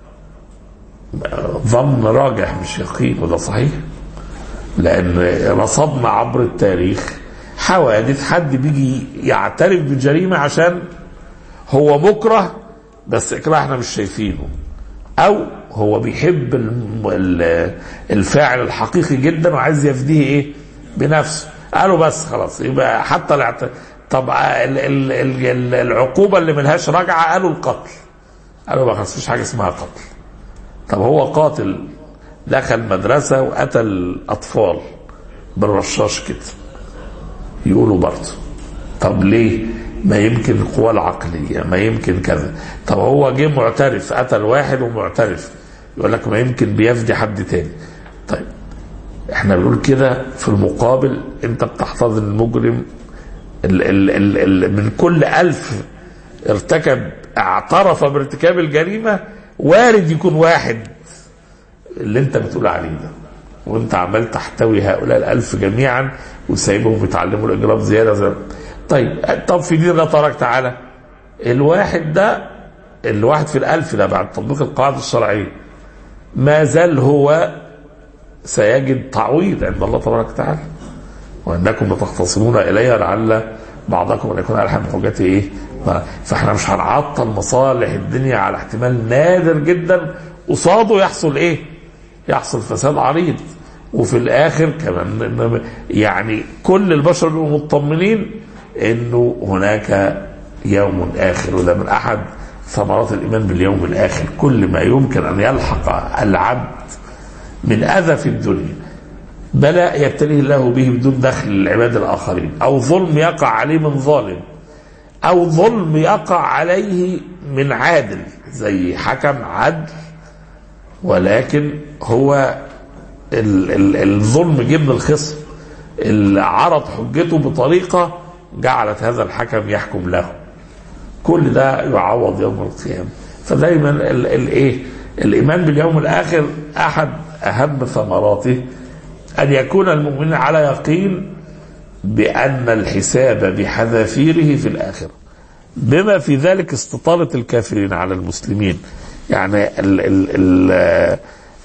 ظن راجح مش يقين وده صحيح لان رصدنا عبر التاريخ حوادث حد بيجي يعترف بجريمه عشان هو مكره بس اكراه احنا مش شايفينه او هو بيحب الم- ال- الفاعل الحقيقي جدا وعايز يفديه ايه بنفسه قالوا بس خلاص يبقى حتى الاعت... طب ال- ال- ال- ال- العقوبه اللي ملهاش رجعه قالوا القتل قالوا بقى خلاص مفيش حاجه اسمها قتل طب هو قاتل دخل مدرسه وقتل اطفال بالرشاش كده يقولوا برضه طب ليه ما يمكن القوى العقلية ما يمكن كذا طب هو جه معترف قتل واحد ومعترف يقول لك ما يمكن بيفدي حد تاني طيب احنا بنقول كده في المقابل انت بتحتضن المجرم ال ال ال ال من كل ألف ارتكب اعترف بارتكاب الجريمة وارد يكون واحد اللي انت بتقول عليه ده وانت عمال تحتوي هؤلاء الألف جميعا وسايبهم يتعلموا الإجرام زيادة زي طيب طب في دين الله تبارك تعالى الواحد ده الواحد في الألف ده بعد تطبيق القواعد الشرعية ما زال هو سيجد تعويض عند الله تبارك وتعالى وانكم لتختصمون الي لعل بعضكم ان يكون الحم حجتي ايه فاحنا مش هنعطل مصالح الدنيا على احتمال نادر جدا قصاده يحصل ايه يحصل فساد عريض وفي الاخر كمان إن يعني كل البشر يبقوا مطمنين انه هناك يوم اخر وده من احد ثمرات الايمان باليوم الاخر كل ما يمكن ان يلحق العبد من اذى في الدنيا بلاء يبتليه الله به بدون دخل العباد الاخرين او ظلم يقع عليه من ظالم او ظلم يقع عليه من عادل زي حكم عدل ولكن هو ال ال الظلم جه من الخصم اللي عرض حجته بطريقه جعلت هذا الحكم يحكم له كل ده يعوض يوم القيامه فدايما الايه الايمان باليوم الاخر احد اهم ثمراته ان يكون المؤمن على يقين بان الحساب بحذافيره في الاخره بما في ذلك استطاله الكافرين على المسلمين يعني ال ال ال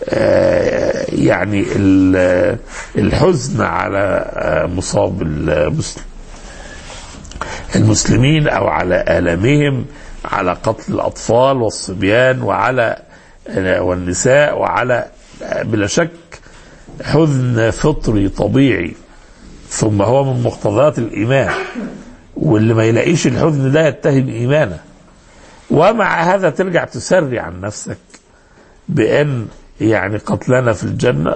يعني ال الحزن على مصاب المسلم المسلمين او على الامهم على قتل الاطفال والصبيان وعلى والنساء وعلى بلا شك حزن فطري طبيعي ثم هو من مقتضيات الايمان واللي ما يلاقيش الحزن ده يتهم ايمانه ومع هذا ترجع تسري عن نفسك بان يعني قتلنا في الجنه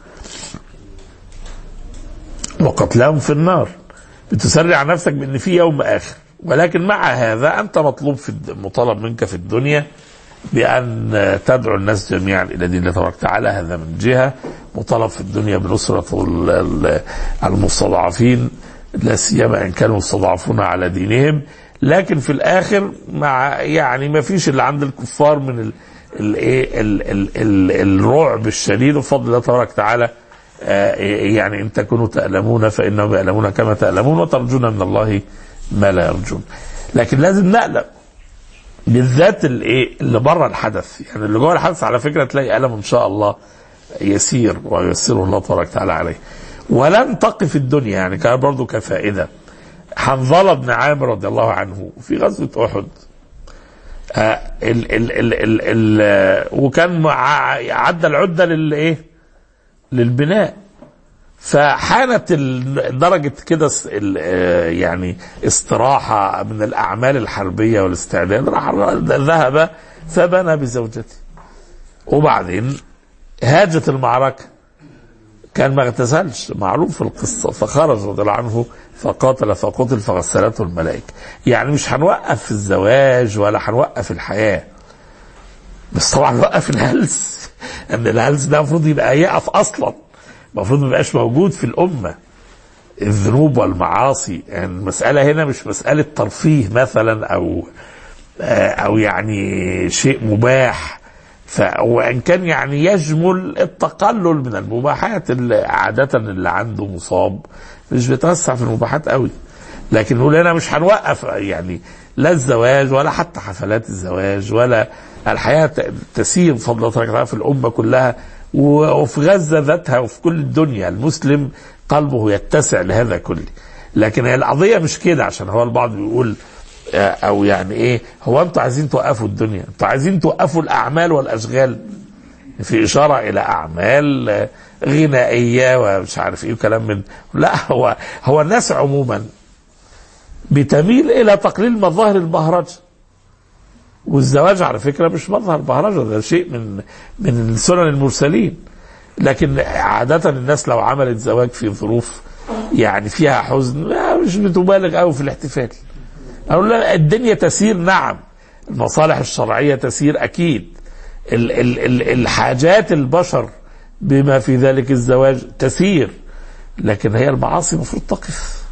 وقتلهم في النار بتسرع عن نفسك بان في يوم اخر ولكن مع هذا انت مطلوب في مطالب منك في الدنيا بان تدعو الناس جميعا الى دين الله تبارك وتعالى هذا من جهه مطالب في الدنيا بنصره المستضعفين لا سيما ان كانوا مستضعفون على دينهم لكن في الاخر مع يعني ما فيش اللي عند الكفار من الايه الرعب الشديد بفضل الله تبارك وتعالى يعني ان تكونوا تألمون فانهم يألمون كما تألمون وترجون من الله ما لا يرجون لكن لازم نقلق بالذات الايه اللي بره الحدث يعني اللي جوه الحدث على فكره تلاقي ألم ان شاء الله يسير وييسره الله تبارك وتعالى عليه ولن تقف الدنيا يعني كان برضه كفائده حنظله بن عامر رضي الله عنه في غزوه احد آه ال ال ال ال ال وكان عدى العده للايه للبناء فحانت درجة كده يعني استراحة من الأعمال الحربية والاستعداد راح ذهب فبنى بزوجته وبعدين هاجت المعركة كان ما اغتسلش معروف في القصة فخرج رضي الله عنه فقاتل فقتل فغسلته الملائكة يعني مش هنوقف في الزواج ولا هنوقف الحياة بس طبعا نوقف الهلس ان الهلس ده المفروض يبقى يقف اصلا المفروض ما يبقاش موجود في الامه الذنوب والمعاصي يعني المساله هنا مش مساله ترفيه مثلا او او يعني شيء مباح ف- وان كان يعني يجمل التقلل من المباحات اللي عاده اللي عنده مصاب مش بيتوسع في المباحات قوي لكن نقول هنا مش هنوقف يعني لا الزواج ولا حتى حفلات الزواج ولا الحياه ت- تسير بفضل الله تبارك وتعالى في الامه كلها و- وفي غزه ذاتها وفي كل الدنيا المسلم قلبه يتسع لهذا كله لكن هي القضيه مش كده عشان هو البعض بيقول آه، او يعني ايه هو انتوا عايزين توقفوا الدنيا انتوا عايزين توقفوا الاعمال والاشغال في اشاره الى اعمال آه، غنائيه ومش عارف ايه وكلام من لا هو هو الناس عموما بتميل الى تقليل مظاهر البهرجه والزواج على فكره مش مظهر بهرجه ده شيء من من سنن المرسلين لكن عاده الناس لو عملت زواج في ظروف يعني فيها حزن لا، مش بتبالغ قوي في الاحتفال أقول لا الدنيا تسير نعم المصالح الشرعية تسير أكيد ال ال ال الحاجات البشر بما في ذلك الزواج تسير لكن هي المعاصي المفروض تقف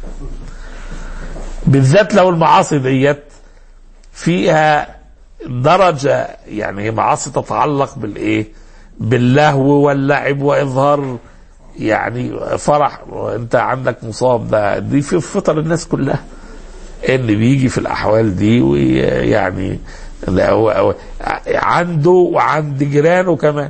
بالذات لو المعاصي ديت فيها درجة يعني هي معاصي تتعلق بالإيه باللهو واللعب وإظهار يعني فرح وانت عندك مصاب ده دي في فطر الناس كلها ان بيجي في الاحوال دي ويعني ده هو هو عنده وعند جيرانه كمان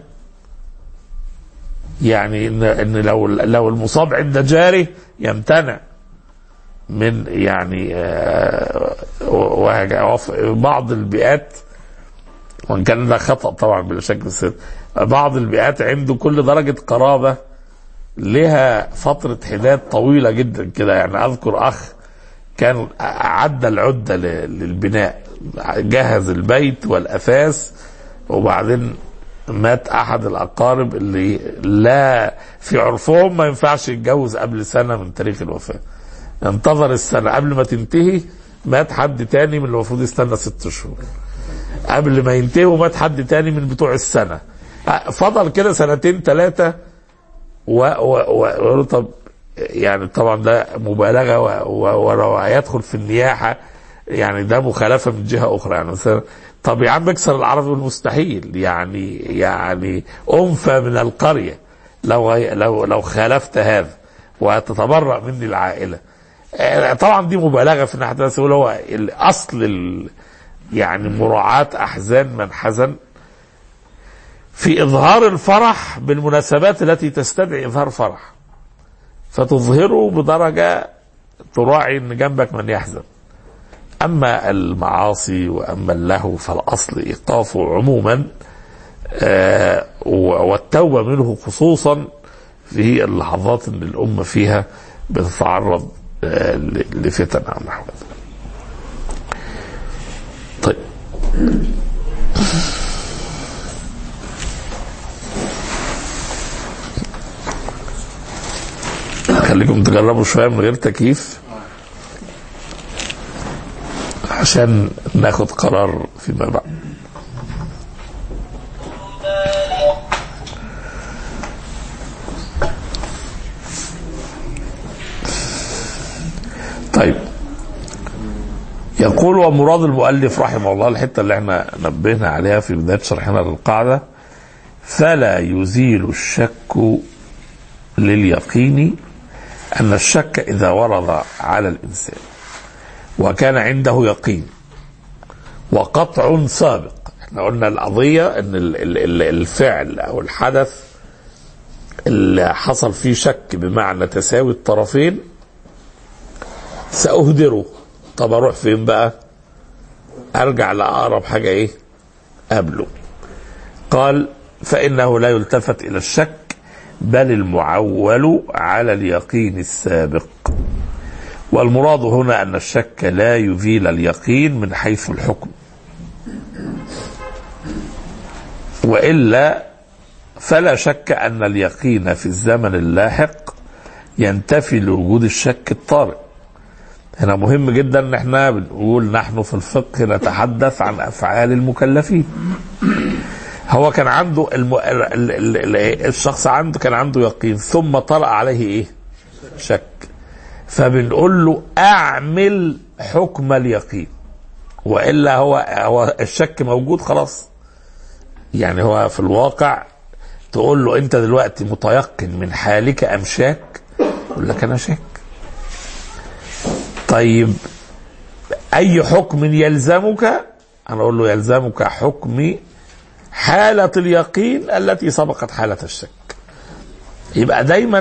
يعني ان ان لو لو المصاب عند جاره يمتنع من يعني آه، وهج- وف- بعض البيئات وان كان ده خطا طبعا بلا شك بس بعض البيئات عنده كل درجه قرابه لها فتره حداد طويله جدا كده يعني اذكر اخ كان عدى العدة ل- للبناء جهز البيت والأثاث وبعدين مات أحد الأقارب اللي لا في عرفهم ما ينفعش يتجوز قبل سنة من تاريخ الوفاة انتظر السنة قبل ما تنتهي مات حد تاني من اللي المفروض يستنى ست شهور قبل ما ينتهوا مات حد تاني من بتوع السنة فضل كده سنتين ثلاثة و و و و طب يعني طبعا ده مبالغه و- و- ولو هيدخل في النياحه يعني ده مخالفه من جهه اخرى يعني مثلا طب يا عم اكسر العربي والمستحيل يعني يعني انفى من القريه لو غي- لو لو خالفت هذا وتتبرأ مني العائله آه، طبعا دي مبالغه في الناحيه الثانيه يقول هو الاصل ال- يعني مراعاه احزان من حزن في اظهار الفرح بالمناسبات التي تستدعي اظهار فرح فتظهره بدرجة تراعي ان جنبك من يحزن اما المعاصي واما اللهو فالاصل ايقافه عموما آه، و- والتوبة منه خصوصا في اللحظات اللي الامة فيها بتتعرض آه، ل- لفتن او نحو ذلك طيب خليكم تجربوا شويه من غير تكييف عشان ناخد قرار فيما بعد طيب يقول ومراد المؤلف رحمه الله الحته اللي احنا نبهنا عليها في بدايه شرحنا للقاعده فلا يزيل الشك لليقين أن الشك إذا ورد على الإنسان وكان عنده يقين وقطع سابق احنا قلنا القضية أن ال- ال- ال- الفعل أو الحدث اللي حصل فيه شك بمعنى تساوي الطرفين سأهدره طب أروح فين بقى أرجع لأقرب حاجة إيه قبله قال فإنه لا يلتفت إلى الشك بل المعول على اليقين السابق والمراد هنا أن الشك لا يزيل اليقين من حيث الحكم والا فلا شك ان اليقين في الزمن اللاحق ينتفي لوجود الشك الطارئ هنا مهم جدا ان احنا بنقول نحن في الفقه نتحدث عن افعال المكلفين هو كان عنده الم... ال... ال... ال... الشخص عنده كان عنده يقين ثم طرأ عليه ايه شك فبنقول له اعمل حكم اليقين والا هو هو الشك موجود خلاص يعني هو في الواقع تقول له انت دلوقتي متيقن من حالك ام شاك يقول لك انا شاك طيب اي حكم يلزمك انا اقول له يلزمك حكم حالة اليقين التي سبقت حالة الشك يبقى دايما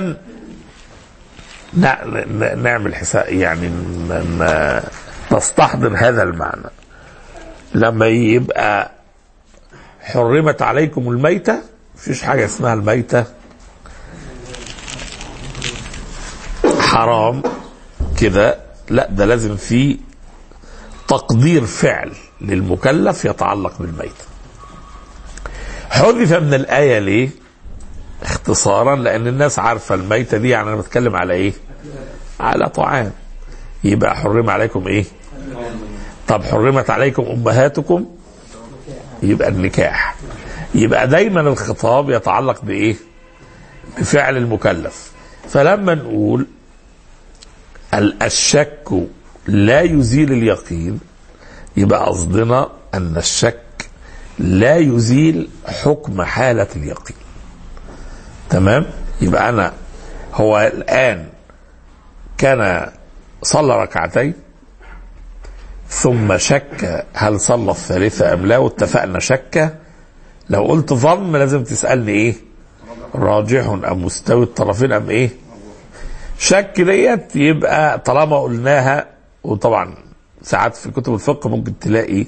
ن- ن- نعمل حساب يعني ن- ن- نستحضر هذا المعنى لما يبقى حرمت عليكم الميتة مفيش حاجة اسمها الميتة حرام كده لا ده لازم في تقدير فعل للمكلف يتعلق بالميتة حذف من الآية ليه اختصارا لأن الناس عارفة الميتة دي يعني أنا بتكلم على إيه على طعام يبقى حرم عليكم إيه طب حرمت عليكم أمهاتكم يبقى النكاح يبقى دايما الخطاب يتعلق بإيه بفعل المكلف فلما نقول ال- الشك لا يزيل اليقين يبقى قصدنا ان الشك لا يزيل حكم حالة اليقين تمام يبقى انا هو الان كان صلى ركعتين ثم شك هل صلى الثالثة ام لا واتفقنا شك لو قلت ظن لازم تسألني ايه راجح ام مستوي الطرفين ام ايه شك ديت يبقى طالما قلناها وطبعا ساعات في كتب الفقه ممكن تلاقي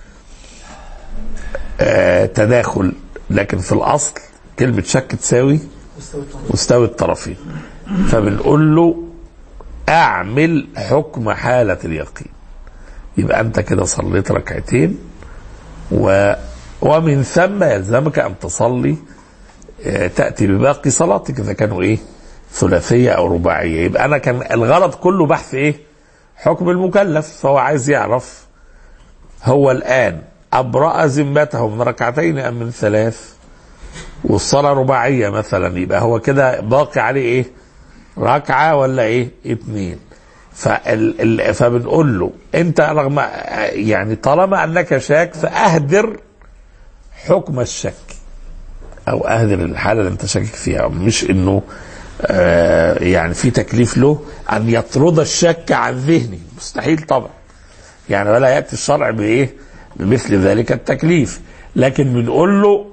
آه تداخل لكن في الاصل كلمه شك تساوي مستوي الطرفين فبنقول له اعمل حكم حاله اليقين يبقى انت كده صليت ركعتين و ومن ثم يلزمك ان تصلي آه، تاتي بباقي صلاتك اذا كانوا ايه ثلاثيه او رباعيه يبقى انا كان الغرض كله بحث ايه حكم المكلف فهو عايز يعرف هو الان ابرأ ذمته من ركعتين ام من ثلاث والصلاه رباعيه مثلا يبقى هو كده باقي عليه ايه ركعه ولا ايه اتنين فال ال فبنقول له انت رغم يعني طالما انك شاك فاهدر حكم الشك او اهدر الحاله اللي انت شاكك فيها مش انه آه يعني في تكليف له ان يطرد الشك عن ذهنه مستحيل طبعا يعني ولا ياتي الشرع بايه بمثل ذلك التكليف لكن بنقول له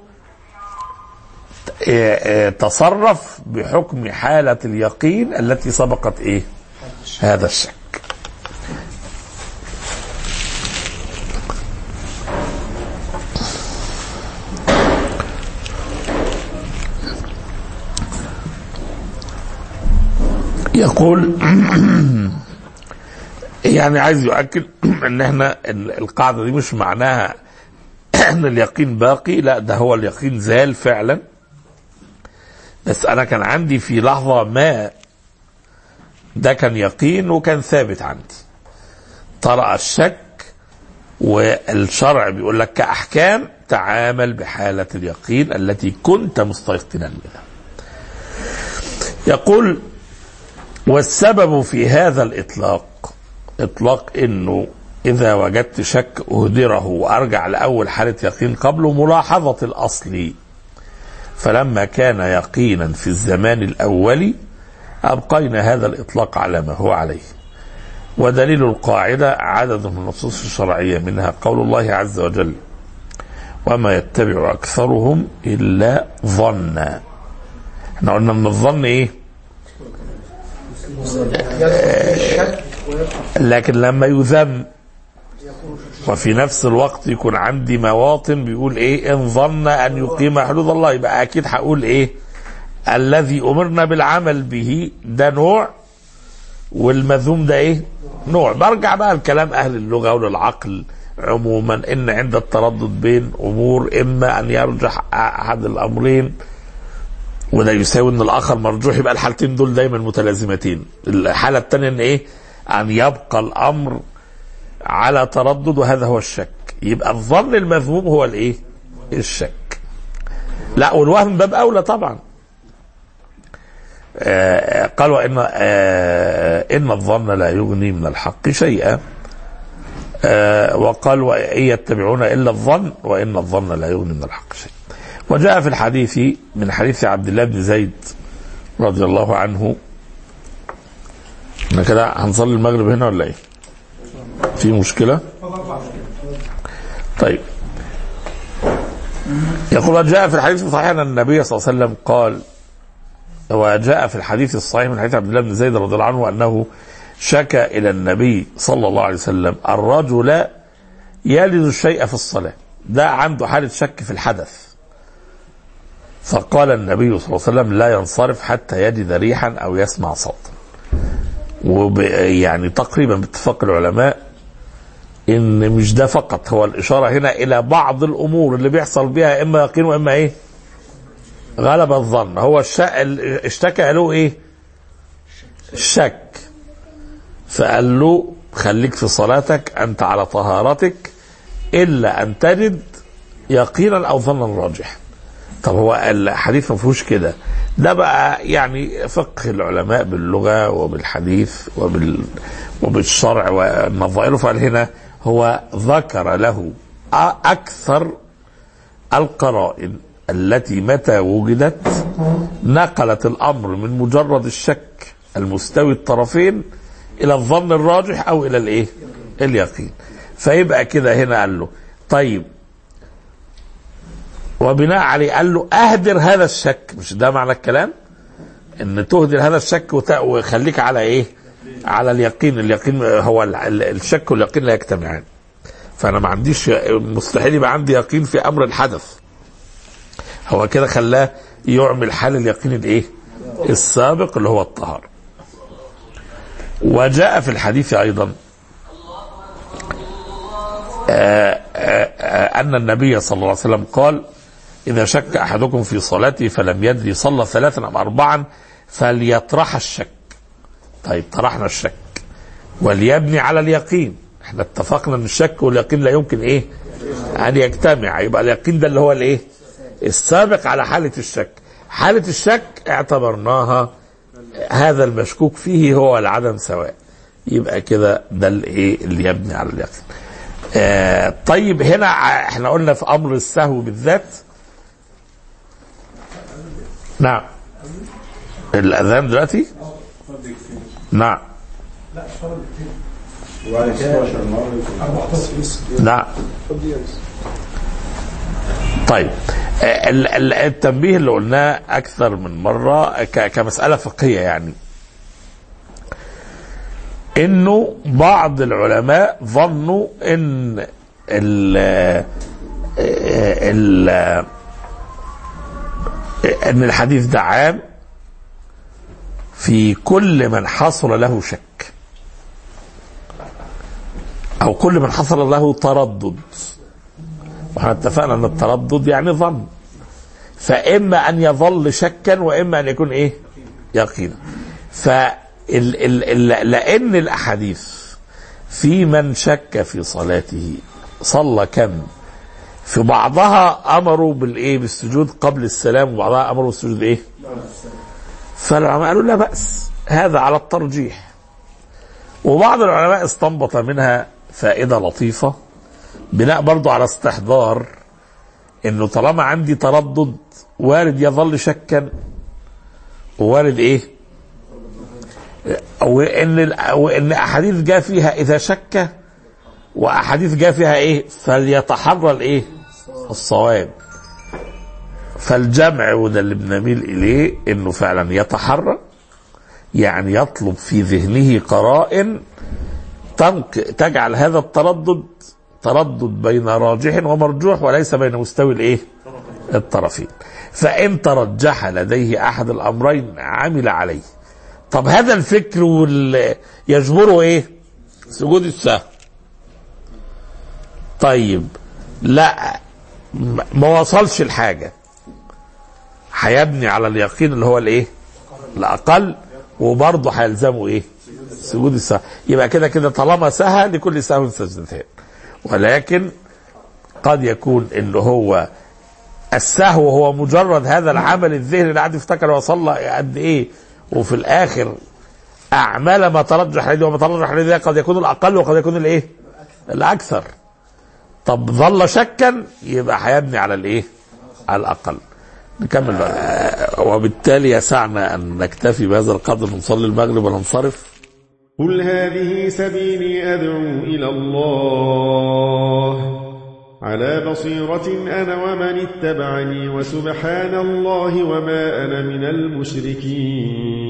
آه، آه، تصرف بحكم حالة اليقين التي سبقت ايه هذا الشك يقول يعني عايز يؤكد ان احنا ال- القاعده دي مش معناها ان اليقين باقي لا ده هو اليقين زال فعلا بس انا كان عندي في لحظه ما ده كان يقين وكان ثابت عندي طرأ الشك والشرع بيقول لك كأحكام تعامل بحالة اليقين التي كنت مستيقنا منها يقول والسبب في هذا الإطلاق إطلاق إنه إذا وجدت شك أهدره وأرجع لأول حالة يقين قبله ملاحظة الأصل فلما كان يقينا في الزمان الأول أبقينا هذا الإطلاق على ما هو عليه ودليل القاعدة عدد من النصوص الشرعية منها قول الله عز وجل وما يتبع أكثرهم إلا ظنا احنا قلنا من الظن ايه لكن لما يذم وفي نفس الوقت يكون عندي مواطن بيقول ايه ان ظن ان يقيم حدود الله يبقى اكيد هقول ايه الذي امرنا بالعمل به ده نوع والمذموم ده ايه نوع برجع بقى لكلام اهل اللغه وللعقل عموما ان عند التردد بين امور اما ان يرجح احد الامرين وده يساوي ان الاخر مرجوح يبقى الحالتين دول دايما متلازمتين الحاله الثانيه ان ايه ان يبقى الامر على تردد وهذا هو الشك يبقى الظن المذموم هو الايه الشك لا والوهم باب اولى طبعا آه قال وان آه ان الظن لا يغني من الحق شيئا آه وقال وان يتبعون الا الظن وان الظن لا يغني من الحق شيئا وجاء في الحديث من حديث عبد الله بن زيد رضي الله عنه احنا كده هنصلي المغرب هنا ولا ايه؟ في مشكله؟ طيب يقول وجاء في الحديث الصحيح ان النبي صلى الله عليه وسلم قال وجاء في الحديث الصحيح من حديث عبد الله بن زيد رضي الله عنه انه شكى الى النبي صلى الله عليه وسلم الرجل يلد الشيء في الصلاه ده عنده حاله شك في الحدث فقال النبي صلى الله عليه وسلم لا ينصرف حتى يجد ريحا او يسمع صوتا وب يعني تقريبا باتفاق العلماء ان مش ده فقط هو الاشاره هنا الى بعض الامور اللي بيحصل بها اما يقين واما ايه غلب الظن هو الش... اشتكى له ايه الشك فقال له خليك في صلاتك انت على طهارتك الا ان تجد يقينا او ظنا راجحا طب هو الحديث ما فيهوش كده ده بقى يعني فقه العلماء باللغه وبالحديث وبال وبالشرع ونظائره فقال هنا هو ذكر له اكثر القرائن التي متى وجدت نقلت الامر من مجرد الشك المستوي الطرفين الى الظن الراجح او الى الايه؟ اليقين. فيبقى كده هنا قال له طيب وبناء عليه قال له اهدر هذا الشك مش ده معنى الكلام؟ ان تهدر هذا الشك وخليك على ايه؟ على اليقين، اليقين هو الشك واليقين لا يجتمعان. فانا ما عنديش مستحيل يبقى عندي يقين في امر الحدث. هو كده خلاه يعمل حال اليقين الايه؟ السابق اللي هو الطهارة. وجاء في الحديث ايضا آآ آآ ان النبي صلى الله عليه وسلم قال اذا شك احدكم في صلاته فلم يدري صلى ثلاثا ام اربعا فليطرح الشك. طيب طرحنا الشك وليبني على اليقين احنا اتفقنا ان الشك واليقين لا يمكن ايه ان يجتمع يبقى اليقين ده اللي هو الايه السابق على حالة الشك حالة الشك اعتبرناها هذا المشكوك فيه هو العدم سواء يبقى كده ده الايه اللي يبني على اليقين آه طيب هنا احنا قلنا في امر السهو بالذات نعم الاذان دلوقتي نعم نعم طيب التنبيه اللي قلناه اكثر من مره كمساله فقهيه يعني انه بعض العلماء ظنوا ان ال ال ان الحديث ده عام في كل من حصل له شك او كل من حصل له تردد واحنا اتفقنا ان التردد يعني ظن فاما ان يظل شكا واما ان يكون ايه يقينا ف لان الاحاديث في من شك في صلاته صلى كم في بعضها امروا بالايه بالسجود قبل السلام وبعضها امروا بالسجود ايه فالعلماء قالوا لا باس هذا على الترجيح وبعض العلماء استنبط منها فائده لطيفه بناء برضو على استحضار انه طالما عندي تردد وارد يظل شكا ووارد ايه وان وان احاديث جاء فيها اذا شك واحاديث جاء فيها ايه فليتحرى الايه الصواب فالجمع وده اللي بنميل اليه انه فعلا يتحرى يعني يطلب في ذهنه قرائن تجعل هذا التردد تردد بين راجح ومرجوح وليس بين مستوي الايه الطرفين فان ترجح لديه احد الامرين عمل عليه طب هذا الفكر وال... يجبره ايه سجود السهو طيب لا ما- ما وصلش الحاجة هيبني على اليقين اللي هو الايه الاقل وبرضه هيلزمه ايه سجود السهو يبقى كده كده طالما سهى لكل سهو سجدتين ولكن قد يكون ان هو السهو هو مجرد هذا العمل الذهني اللي قاعد يفتكر هو صلى قد ايه وفي الاخر اعمال ما ترجح لديه وما ترجح لديه قد يكون الاقل وقد يكون الايه الاكثر طب ظل شكا يبقى هيبني على الايه على الاقل نكمل بقى آه، وبالتالي يسعنا ان نكتفي بهذا القدر نصلي المغرب وننصرف قل هذه سبيلي أدعو إلى الله على بصيرة أنا ومن اتبعني وسبحان الله وما أنا من المشركين